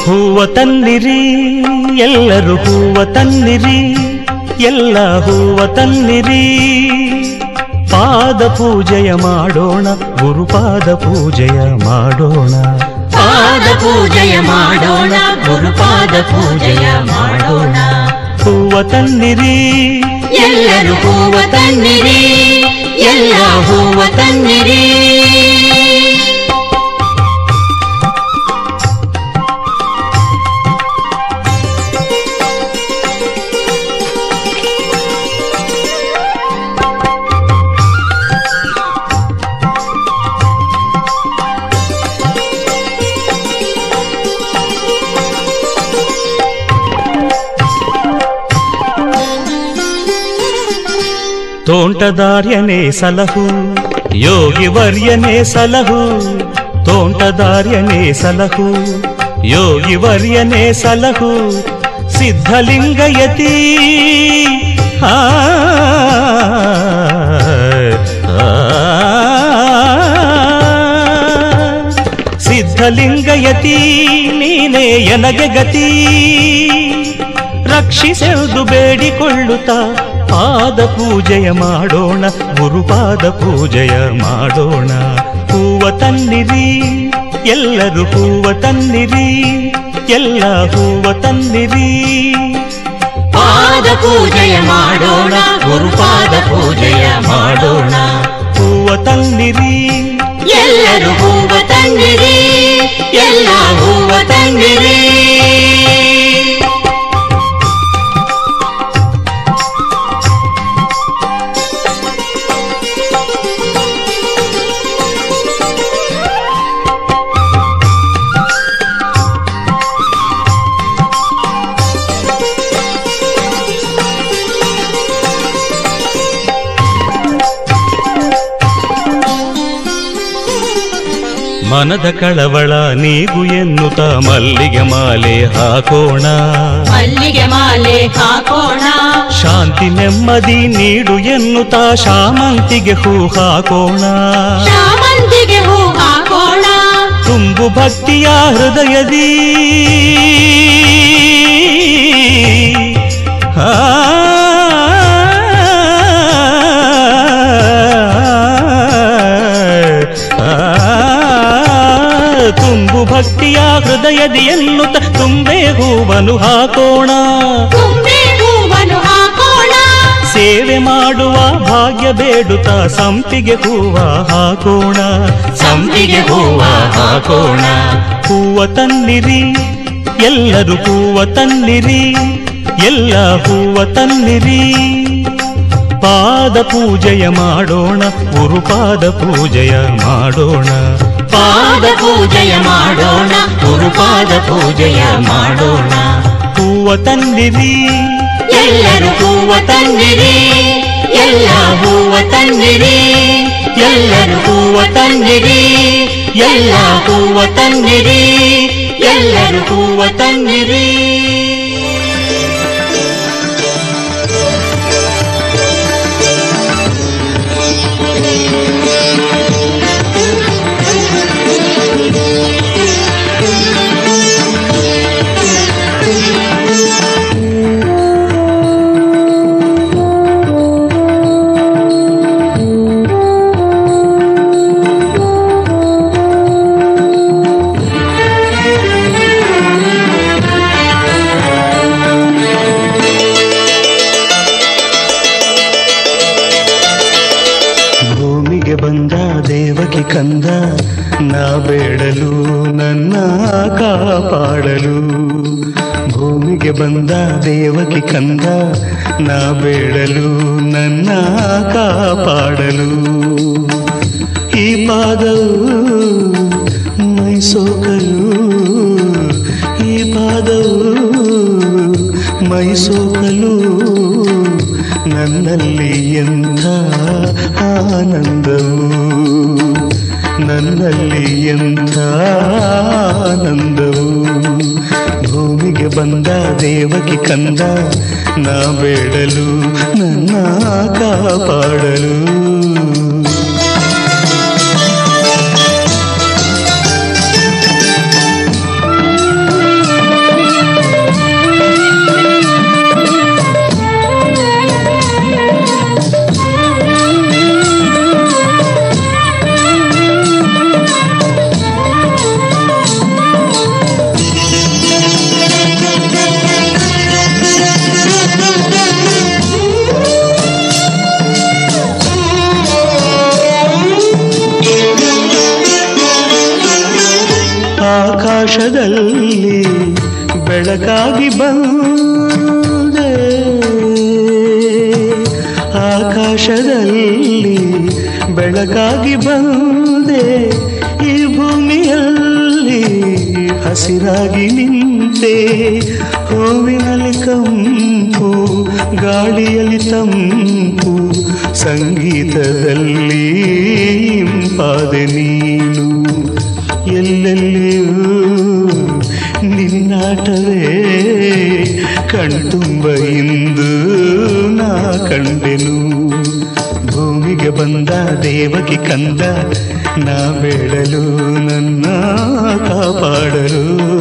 ಹೂವ ತನ್ನಿರಿ ಎಲ್ಲರೂ ಹೂವ ತನ್ನಿರಿ ಎಲ್ಲ ಹೂವ ತನ್ನಿರಿ ಪಾದ ಪೂಜೆಯ ಮಾಡೋಣ ಗುರುಪಾದ ಪೂಜೆಯ ಮಾಡೋಣ ಪಾದ ಪೂಜೆಯ ಮಾಡೋಣ ಗುರುಪಾದ ಪೂಜೆಯ ಮಾಡೋಣ ಹೂವ ತನ್ನಿರಿ ಎಲ್ಲರೂ ಹೂವ ತನ್ನಿರಿ ಎಲ್ಲ ಹೂವ ತನ್ನಿರಿ ತೋಂಟದಾರ್ಯನೇ ಸಲಹು ಯೋಗಿ ವರ್ಯನೇ ಸಲಹು ತೋಂಟದಾರ್ಯನೇ ಸಲಹು ಯೋಗಿ ವರ್ಯನೇ ಸಲಹು ಸಿದ್ಧಲಿಂಗಯತಿ ಆ, ಆ, ಸಿದ್ಧಲಿಂಗಯತಿ ನೀನೇ ಎನಗೆ ಗತಿ ರಕ್ಷಿಸೆಂದು ಬೇಡಿಕೊಳ್ಳುತ್ತ ಪಾದ ಪೂಜೆಯ ಮಾಡೋಣ ಗುರುಪಾದ ಪೂಜೆಯ ಮಾಡೋಣ ಹೂವ ತನ್ನಿರಿ ಎಲ್ಲರೂ ಹೂವ ತನ್ನಿರಿ ಎಲ್ಲ ಹೂವ ತನ್ನಿರಿ ಪಾದ ಪೂಜೆಯ ಮಾಡೋಣ ಗುರುಪಾದ ಪೂಜೆಯ ಮಾಡೋಣ ಹೂವ ತನ್ನಿರಿ ಎಲ್ಲರೂ ಹೂವ ತನ್ನಿರಿ ಎಲ್ಲ ಹೂವ ತನ್ನಿರಿ ಮನದ ಕಳವಳ ನೀಗು ಎನ್ನುತ್ತ ಮಲ್ಲಿಗೆ ಮಾಲೆ ಹಾಕೋಣ ಮಲ್ಲಿಗೆ ಮಾಲೆ ಹಾಕೋಣ ಶಾಂತಿ ನೆಮ್ಮದಿ ನೀಡು ಎನ್ನುತ್ತಾ ಶಾಮಂತಿಗೆ ಹೂ ಹಾಕೋಣ ಶಾಮಂತಿಗೆ ಹೂ ಹಾಕೋಣ ತುಂಬು ಭಕ್ತಿಯ ಹೃದಯದಿ ಆ, ಆ, ತುಂಬು ಭಕ್ತಿಯ ಹೃದಯದಿ ಎನ್ನುತ್ತ ತುಂಬೆ ಹೂವನು ಹಾಕೋಣ ತುಂಬೆ ಹೂವನ್ನು ಹಾಕೋಣ ಸೇವೆ ಮಾಡುವ ಭಾಗ್ಯ ಬೇಡುತ್ತ ಸಂಪಿಗೆ ಹೂವ ಹಾಕೋಣ ಸಂಪಿಗೆ ಹೂವ ಹಾಕೋಣ ಹೂವ ತನ್ನಿರಿ ಎಲ್ಲರೂ ಹೂವ ತನ್ನಿರಿ ಎಲ್ಲ ಹೂವ ತನ್ನಿರಿ ಪಾದ ಪೂಜೆಯ ಮಾಡೋಣ ಗುರುಪಾದ ಪೂಜೆಯ ಮಾಡೋಣ ಪಾದ ಪೂಜೆಯ ಮಾಡೋಣ ಗುರುಪಾದ ಪೂಜೆಯ ಮಾಡೋಣ ಹೂವ ತನ್ನಿರಿ ಎಲ್ಲರೂ ಹೂವ ತನ್ನಿರಿ ಎಲ್ಲ ಹೂವ ತನ್ನಿರಿ ಎಲ್ಲರೂ ಹೂವ ತನ್ನಿರಿ ಎಲ್ಲ ಹೂವ ತನ್ನಿರಿ ಎಲ್ಲರೂ ಹೂವ ತನ್ನಿರಿ ಭೂಮಿಗೆ ಬಂದ ದೇವಕಿ ಕಂದ ನಾ ಬೇಡಲು ನನ್ನ ಕಾಪಾಡಲು ಭೂಮಿಗೆ ಬಂದ ದೇವಕಿ ಕಂದ ನಾ ಬೇಡಲು ನನ್ನ ಕಾಪಾಡಲು ಈ ಪಾದವು ಮೈಸೋಕಲು ಈ ಪಾದವು ಮೈಸೋಕಲು ನನ್ನಲ್ಲಿ ಎಂಥ ಆನಂದವು ನನ್ನಲ್ಲಿ ಎಂಥ ಆನಂದವು ಭೂಮಿಗೆ ಬಂದ ದೇವಕಿ ಕಂದ ನಾ ಬೇಡಲು ನನ್ನ ಕಾಪಾಡಲು ಿ ಆಕಾಶದಲ್ಲಿ ಬೆಳಕಾಗಿ ಬಂದೆ ಆಕಾಶದಲ್ಲಿ ಬೆಳಕಾಗಿ ಬಂದೆ ಈ ಭೂಮಿಯಲ್ಲಿ ಹಸಿರಾಗಿ ನಿಂತೆ ಹೂವಿನಲ್ಲಿ ಕಂಪು ಗಾಳಿಯಲ್ಲಿ ತಂಪು ಸಂಗೀತದಲ್ಲಿ ಇಂಪಾದೆ ನೀನು ಎಲ್ಲೆಲ್ಲಿಯೂ ನಿನ್ನಾಟವೇ ಕಣ್ತುಂಬ ಇಂದು ನಾ ಕಂಡೆನು ಭೂಮಿಗೆ ಬಂದ ದೇವಕಿ ಕಂದ ನಾ ಬೇಡಲು ನನ್ನ ಕಾಪಾಡಲು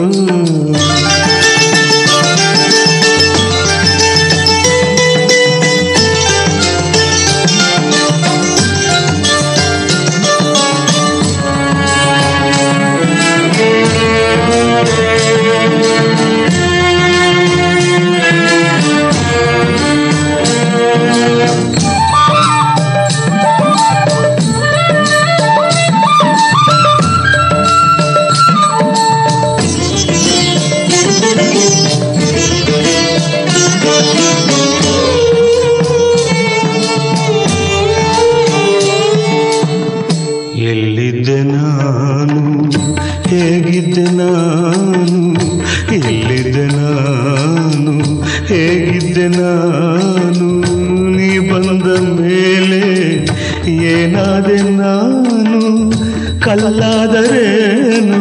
ಎಲ್ಲಿದ್ದೆ ನಾನು ಹೇಗಿದ್ದೆ ನಾನು ಎಲ್ಲಿದ್ದೆ ನಾನು ಹೇಗಿದ್ದೆ ನಾನು ನೀ ಬಂದ ಮೇಲೆ ಏನಾದೆ ನಾನು ಕಲ್ಲಾದರೇನು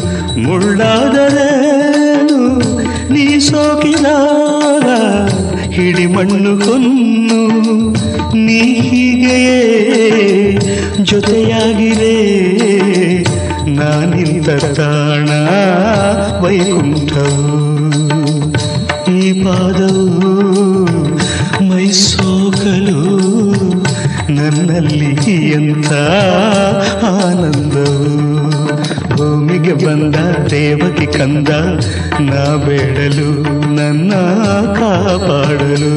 ಮುಳ್ಳಾದರೇನು ನೀ ಸೋಕಿದಾಗ ಹಿಡಿ ಮಣ್ಣು ಕೊನ್ನು ನೀ ಹೀಗೆಯೇ ಜೊತೆಯಾಗಿರೆ ನಾನಿಂದ ತಾಣ ವೈಕುಂಠವು ಈ ಪಾದವು ಮೈ ಸೋಕಲು ನನ್ನಲ್ಲಿ ಎಂಥ ಆನಂದವು ಭೂಮಿಗೆ ಬಂದ ದೇವಕಿ ಕಂದ ನಾ ಬೇಡಲು ನನ್ನ ಕಾಪಾಡಲು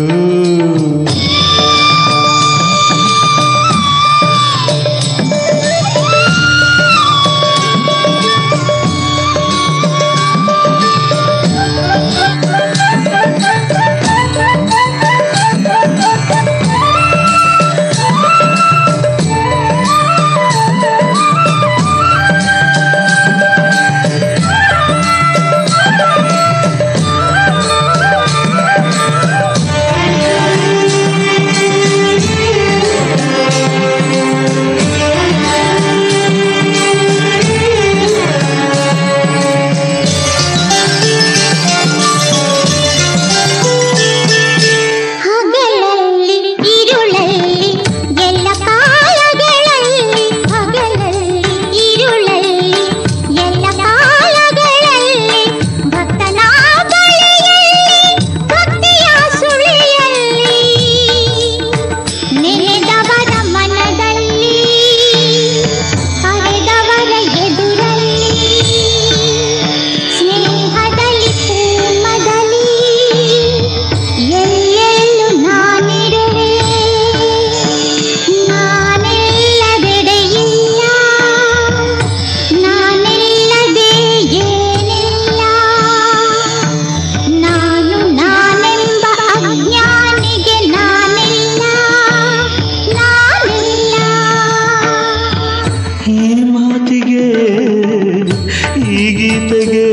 ಹಗಲಲ್ಲಿ ഇരുളಲ್ಲಿ ಎಲ್ಲ ಕಾಲಗಳಲ್ಲಿ ಹಗಲಲ್ಲಿ ഇരുಳಲ್ಲಿ ಎಲ್ಲ ಕಾಲಗಳಲ್ಲಿ ಭಕ್ತನ ಬಳಿಯಲ್ಲಿ ಭಕ್ತಿಯ ಸುಳಿಯಲ್ಲಿ ನೆನೆದವರ ಮನದಲ್ಲಿ ಕರೆದವರ ಎದುರಲ್ಲಿ ಸ್ನೇಹದಲ್ಲಿ ಪ್ರೇಮದಲ್ಲಿ ಎಲ್ಲೆಲ್ಲೂ ನಾನಿರುವೆ ನಾನೆಲ್ಲದೆಡೆ ಇಲ್ಲ ನಾನೆಲ್ಲದೆ ಏನಿಲ್ಲ ನಾನು ನಾನೆಂಬ ಅಜ್ಞಾನಿಗೆ ನಾನಿಲ್ಲ ನಾನಿಲ್ಲ ಈ ಮಾತಿಗೆ ಈ ಗೀತೆಗೆ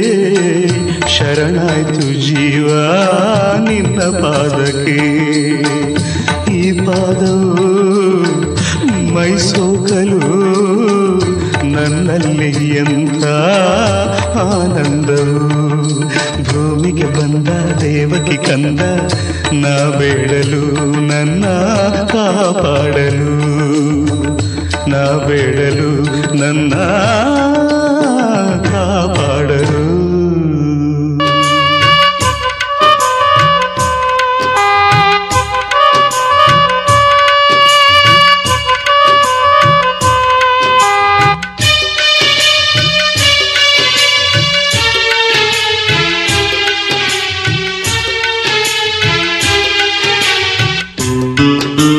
ಶರಣಾಯ್ತು ಜೀವ ನಿನ್ನ ಪಾದಕ್ಕೆ ಈ ಪಾದವು ಮೈಸೋಕಲು ನನ್ನಲ್ಲಿ ಎಂಥ ಆನಂದವು ಭೂಮಿಗೆ ಬಂದ ದೇವಕಿ ಕಂದ ನಾ ಬೇಡಲು ನನ್ನ ಕಾಪಾಡಲು ನಾ ಬೇಡಲು ನನ್ನ ಕಾಪಾಡಲು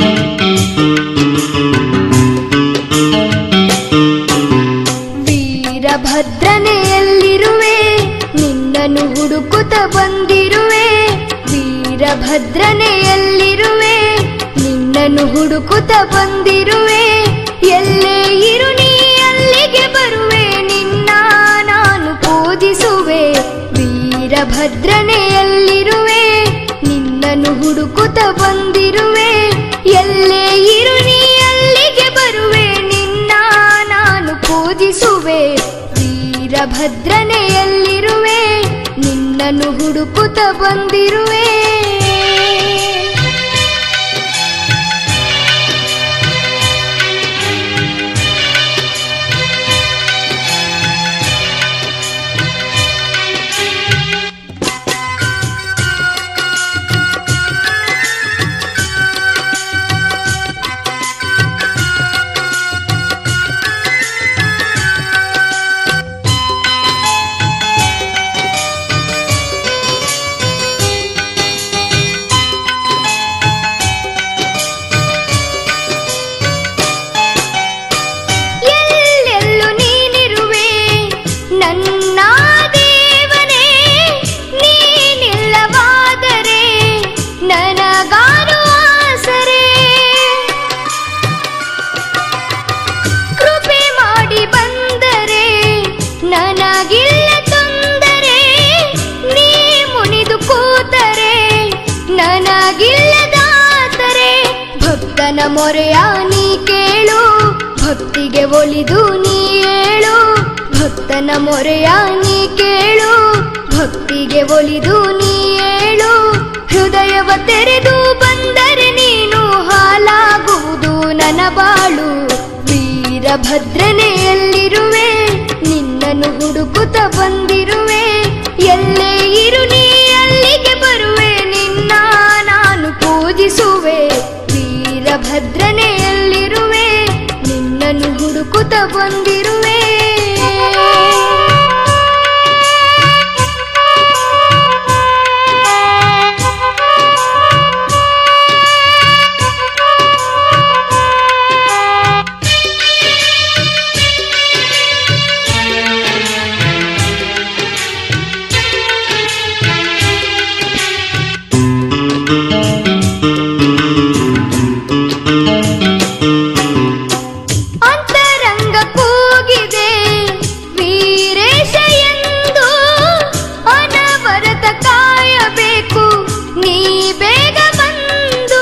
ವೀರ ವೀರಭದ್ರನೆಯಲ್ಲಿರುವೆ ನಿನ್ನನ್ನು ಹುಡುಕುತ್ತ ಬಂದಿರುವೆ ವೀರಭದ್ರನೆಯಲ್ಲಿರುವೆ ನಿನ್ನನ್ನು ಹುಡುಕುತ್ತ ಬಂದಿರುವೆ ಎಲ್ಲೇ ಇರು ನೀ ಅಲ್ಲಿಗೆ ಬರುವೆ ನಿನ್ನ ನಾನು ಪೂಜಿಸುವೆ ವೀರಭದ್ರನೆಯಲ್ಲಿರುವೆ ನಿನ್ನನ್ನು ಹುಡುಕುತ್ತ ಬಂದಿರುವೆ ಎಲ್ಲೇ ಇರು ನೀ ಅಲ್ಲಿಗೆ ಬರುವೆ ನಿನ್ನ ನಾನು ಪೂಜಿಸುವೆ ವೀರಭದ್ರನೆಯಲ್ಲಿರುವೆ ನಿನ್ನನ್ನು ಹುಡುಕುತ್ತ ಬಂದಿರುವೆ ಎಲ್ಲೆಲ್ಲೂ ನೀನಿರುವೆ ನನ್ನ ದೇವನೇ ನೀನಿಲ್ಲವಾದರೆ ನನಗಾರು ಆಸರೆ ಕೃಪೆ ಮಾಡಿ ಬಂದರೆ ನನಗಿಲ್ಲ ತೊಂದರೆ ನೀ ಮುನಿದು ಕೂತರೆ ನನಗಿಲ್ಲದಾದರೆ ಭಕ್ತನ ಮೊರೆಯ ನೀ ಕೇಳು ಭಕ್ತಿಗೆ ಒಲಿದು ನೀ ಏಳು ಭಕ್ತನ ಮೊರೆಯ ನೀ ಕೇಳು ಭಕ್ತಿಗೆ ಒಲಿದು ನೀ ಏಳು ಹೃದಯವ ತೆರೆದು ಬಂದರೆ ನೀನು ಹಾಲಾಗುವುದು ನನ್ನ ಬಾಳು ವೀರಭದ್ರನೆಯಲ್ಲಿರುವೆ ನಿನ್ನನ್ನು ಹುಡುಕುತ್ತ ಬಂದಿರುವೆ ಎಲ್ಲೇ ಇರು ನೀ ಅಲ್ಲಿಗೆ ಬರುವೆ ನಿನ್ನ ನಾನು ಪೂಜಿಸುವೆ ವೀರಭದ್ರನೆಯಲ್ಲಿರುವೆ ನಿನ್ನನ್ನು ಹುಡುಕುತ್ತ ಬಂದಿರುವೆ ಅಂತರಂಗ ಕೂಗಿದೆ ವೀರೇಶ ಎಂದು ಅನವರತ ಕಾಯಬೇಕು ನೀ ಬೇಗ ಬಂದು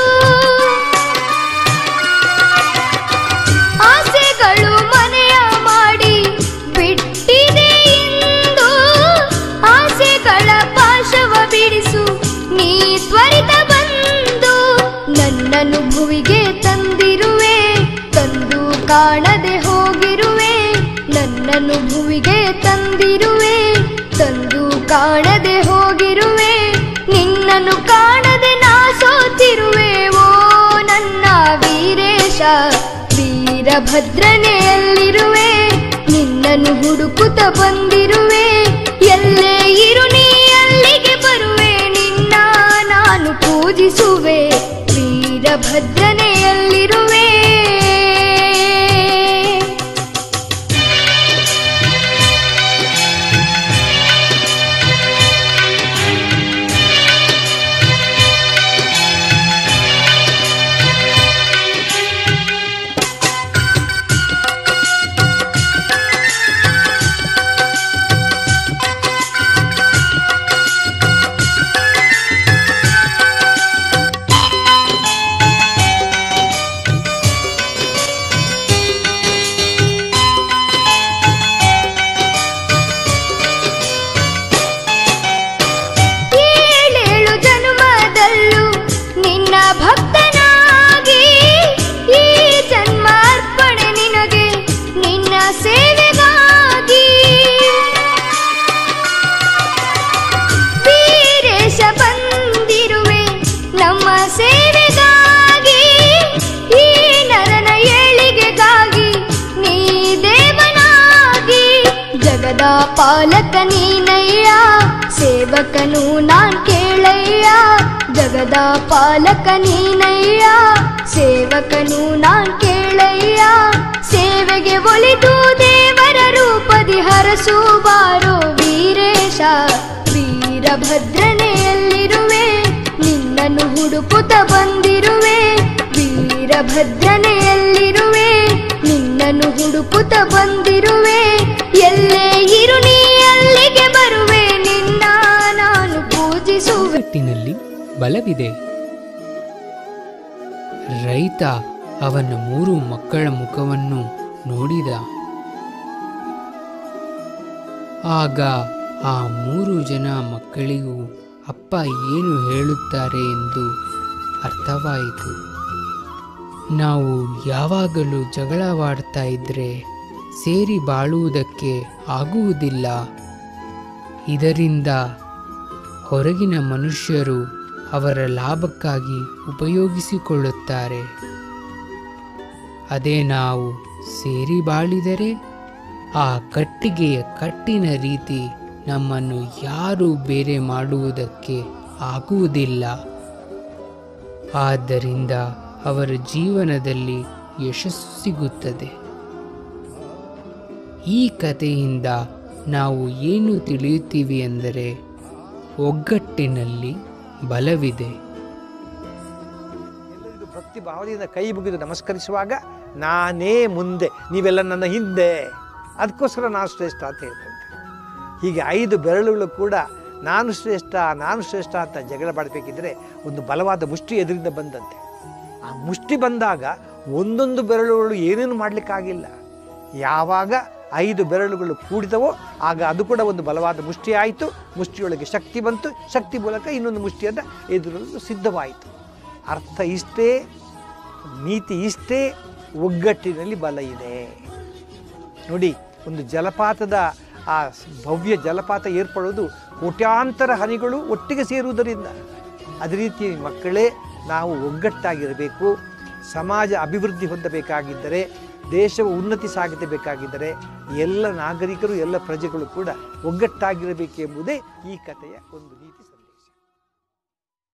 ಆಸೆಗಳು ಮನೆಯ ಮಾಡಿ ಬಿಟ್ಟಿದೆ ಇಂದು ಆಸೆಗಳ ಪಾಶವ ಬಿಡಿಸು ನೀ ತ್ವರಿತ ಬಂದು ನನ್ನನ್ನು ಭುವಿಗೆ ತಂದಿರುವೆ ತಂದು ಕಾಣದೆ ಹೋಗಿರುವೆ ನನ್ನನ್ನು ಭುವಿಗೆ ತಂದಿರುವೆ ತಂದು ಕಾಣದೆ ಹೋಗಿರುವೆ ನಿನ್ನನ್ನು ಕಾಣದೆ ನಾ ಸೋತಿರುವೆ ಓ ನನ್ನ ವೀರೇಶ ವೀರಭದ್ರನೆಯಲ್ಲಿರುವೆ ನಿನ್ನನ್ನು ಹುಡುಕುತ್ತ ಬಂದಿರುವೆ ಎಲ್ಲೇ ಇರು ನೀ ಅಲ್ಲಿಗೆ ಬರುವೆ ನಿನ್ನ ನಾನು ಪೂಜಿಸುವೆ ವೀರಭದ್ರನೆಯಲ್ಲಿರುವೆ ಏಳೇಳು ಜನ್ಮದಲ್ಲೂ ನಿನ್ನ ಭಕ್ತನಾಗಿ ಈ ಜನ್ಮ ಅರ್ಪಣೆ ನಿನಗೆ ನಿನ್ನ ಸೇವೆಗಾಗಿ ವೀರೇಶ ಬಂದಿರುವೆ ನಮ್ಮ ಸೇವೆಗಾಗಿ ಈ ನರನ ಏಳಿಗೆಗಾಗಿ ನೀ ದೇವನಾಗಿ ಜಗದ ಪಾಲಕ ನೀನಯ್ಯ ಸೇವಕನು ನಾನ್ ಕೇಳಯ್ಯ ಜಗದ ಪಾಲಕ ನೀನಯ್ಯ ಸೇವಕನು ನಾನ್ ಕೇಳಯ್ಯ ಸೇವೆಗೆ ಒಲಿದು ದೇವರ ರೂಪದಿ ಹರಸು ಬಾರೋ ವೀರೇಶ ವೀರಭದ್ರನೆಯಲ್ಲಿರುವೆ ನಿನ್ನನ್ನು ಹುಡುಕುತ್ತ ಬಂದಿರುವೆ ವೀರಭದ್ರನೆಯಲ್ಲಿರುವೆ ನಿನ್ನನ್ನು ಹುಡುಕುತ್ತ ಬಂದಿರುವೆ ಎಲ್ಲೇ ಇರು ನೀ ಅಲ್ಲಿಗೆ ಬರುವೆ ನಿನ್ನ ನಾನು ಪೂಜಿಸುವೆ ಒಗ್ಗಟ್ಟಿನಲ್ಲಿ ಬಲವಿದೆ ರೈತ ಅವನ ಮೂರು ಮಕ್ಕಳ ಮುಖವನ್ನು ನೋಡಿದ ಆಗ ಆ ಮೂರು ಜನ ಮಕ್ಕಳಿಗೂ ಅಪ್ಪ ಏನು ಹೇಳುತ್ತಾರೆ ಎಂದು ಅರ್ಥವಾಯಿತು ನಾವು ಯಾವಾಗಲೂ ಜಗಳವಾಡ್ತಾ ಇದ್ರೆ ಸೇರಿ ಬಾಳುವುದಕ್ಕೆ ಆಗುವುದಿಲ್ಲ ಇದರಿಂದ ಹೊರಗಿನ ಮನುಷ್ಯರು ಅವರ ಲಾಭಕ್ಕಾಗಿ ಉಪಯೋಗಿಸಿಕೊಳ್ಳುತ್ತಾರೆ ಅದೇ ನಾವು ಸೇರಿ ಬಾಳಿದರೆ ಆ ಕಟ್ಟಿಗೆಯ ಕಟ್ಟಿನ ರೀತಿ ನಮ್ಮನ್ನು ಯಾರೂ ಬೇರೆ ಮಾಡುವುದಕ್ಕೆ ಆಗುವುದಿಲ್ಲ ಆದ್ದರಿಂದ ಅವರ ಜೀವನದಲ್ಲಿ ಯಶಸ್ಸು ಸಿಗುತ್ತದೆ ಈ ಕಥೆಯಿಂದ ನಾವು ಏನು ತಿಳಿಯುತ್ತೀವಿ ಎಂದರೆ ಒಗ್ಗಟ್ಟಿನಲ್ಲಿ ಬಲವಿದೆ ಎಲ್ಲರಿಗೂ ಭಕ್ತಿ ಭಾವದಿಂದ ಕೈ ಮುಗಿದು ನಮಸ್ಕರಿಸುವಾಗ ನಾನೇ ಮುಂದೆ ನೀವೆಲ್ಲ ನನ್ನ ಹಿಂದೆ ಅದಕ್ಕೋಸ್ಕರ ನಾನು ಶ್ರೇಷ್ಠ ಅಂತ ಹೇಳ್ಕೊಂತೀನಿ ಹೀಗೆ ಐದು ಬೆರಳುಗಳು ಕೂಡ ನಾನು ಶ್ರೇಷ್ಠ ನಾನು ಶ್ರೇಷ್ಠ ಅಂತ ಜಗಳ ಮಾಡಬೇಕಿದ್ರೆ ಒಂದು ಬಲವಾದ ಮುಷ್ಟಿ ಎದುರಿಂದ ಬಂದಂತೆ ಆ ಮುಷ್ಟಿ ಬಂದಾಗ ಒಂದೊಂದು ಬೆರಳುಗಳು ಏನೇನು ಮಾಡಲಿಕ್ಕಾಗಿಲ್ಲ ಯಾವಾಗ ಐದು ಬೆರಳುಗಳು ಕೂಡಿದವೋ ಆಗ ಅದು ಕೂಡ ಒಂದು ಬಲವಾದ ಮುಷ್ಟಿ ಆಯಿತು ಮುಷ್ಟಿಯೊಳಗೆ ಶಕ್ತಿ ಬಂತು ಶಕ್ತಿ ಮೂಲಕ ಇನ್ನೊಂದು ಮುಷ್ಟಿಯನ್ನು ಎದುರಲು ಸಿದ್ಧವಾಯಿತು ಅರ್ಥ ಇಷ್ಟೇ ನೀತಿ ಇಷ್ಟೇ ಒಗ್ಗಟ್ಟಿನಲ್ಲಿ ಬಲ ಇದೆ ನೋಡಿ ಒಂದು ಜಲಪಾತದ ಆ ಭವ್ಯ ಜಲಪಾತ ಏರ್ಪಡೋದು ಕೋಟ್ಯಾಂತರ ಹನಿಗಳು ಒಟ್ಟಿಗೆ ಸೇರುವುದರಿಂದ ಅದೇ ರೀತಿ ಮಕ್ಕಳೇ ನಾವು ಒಗ್ಗಟ್ಟಾಗಿರಬೇಕು ಸಮಾಜ ಅಭಿವೃದ್ಧಿ ಹೊಂದಬೇಕಾಗಿದ್ದರೆ ದೇಶವು ಉನ್ನತಿ ಸಾಗಿಸಬೇಕಾಗಿದ್ದರೆ ಎಲ್ಲ ನಾಗರಿಕರು ಎಲ್ಲ ಪ್ರಜೆಗಳು ಕೂಡ ಒಗ್ಗಟ್ಟಾಗಿರಬೇಕೆಂಬುದೇ ಈ ಕಥೆಯ ಒಂದು ನೀತಿ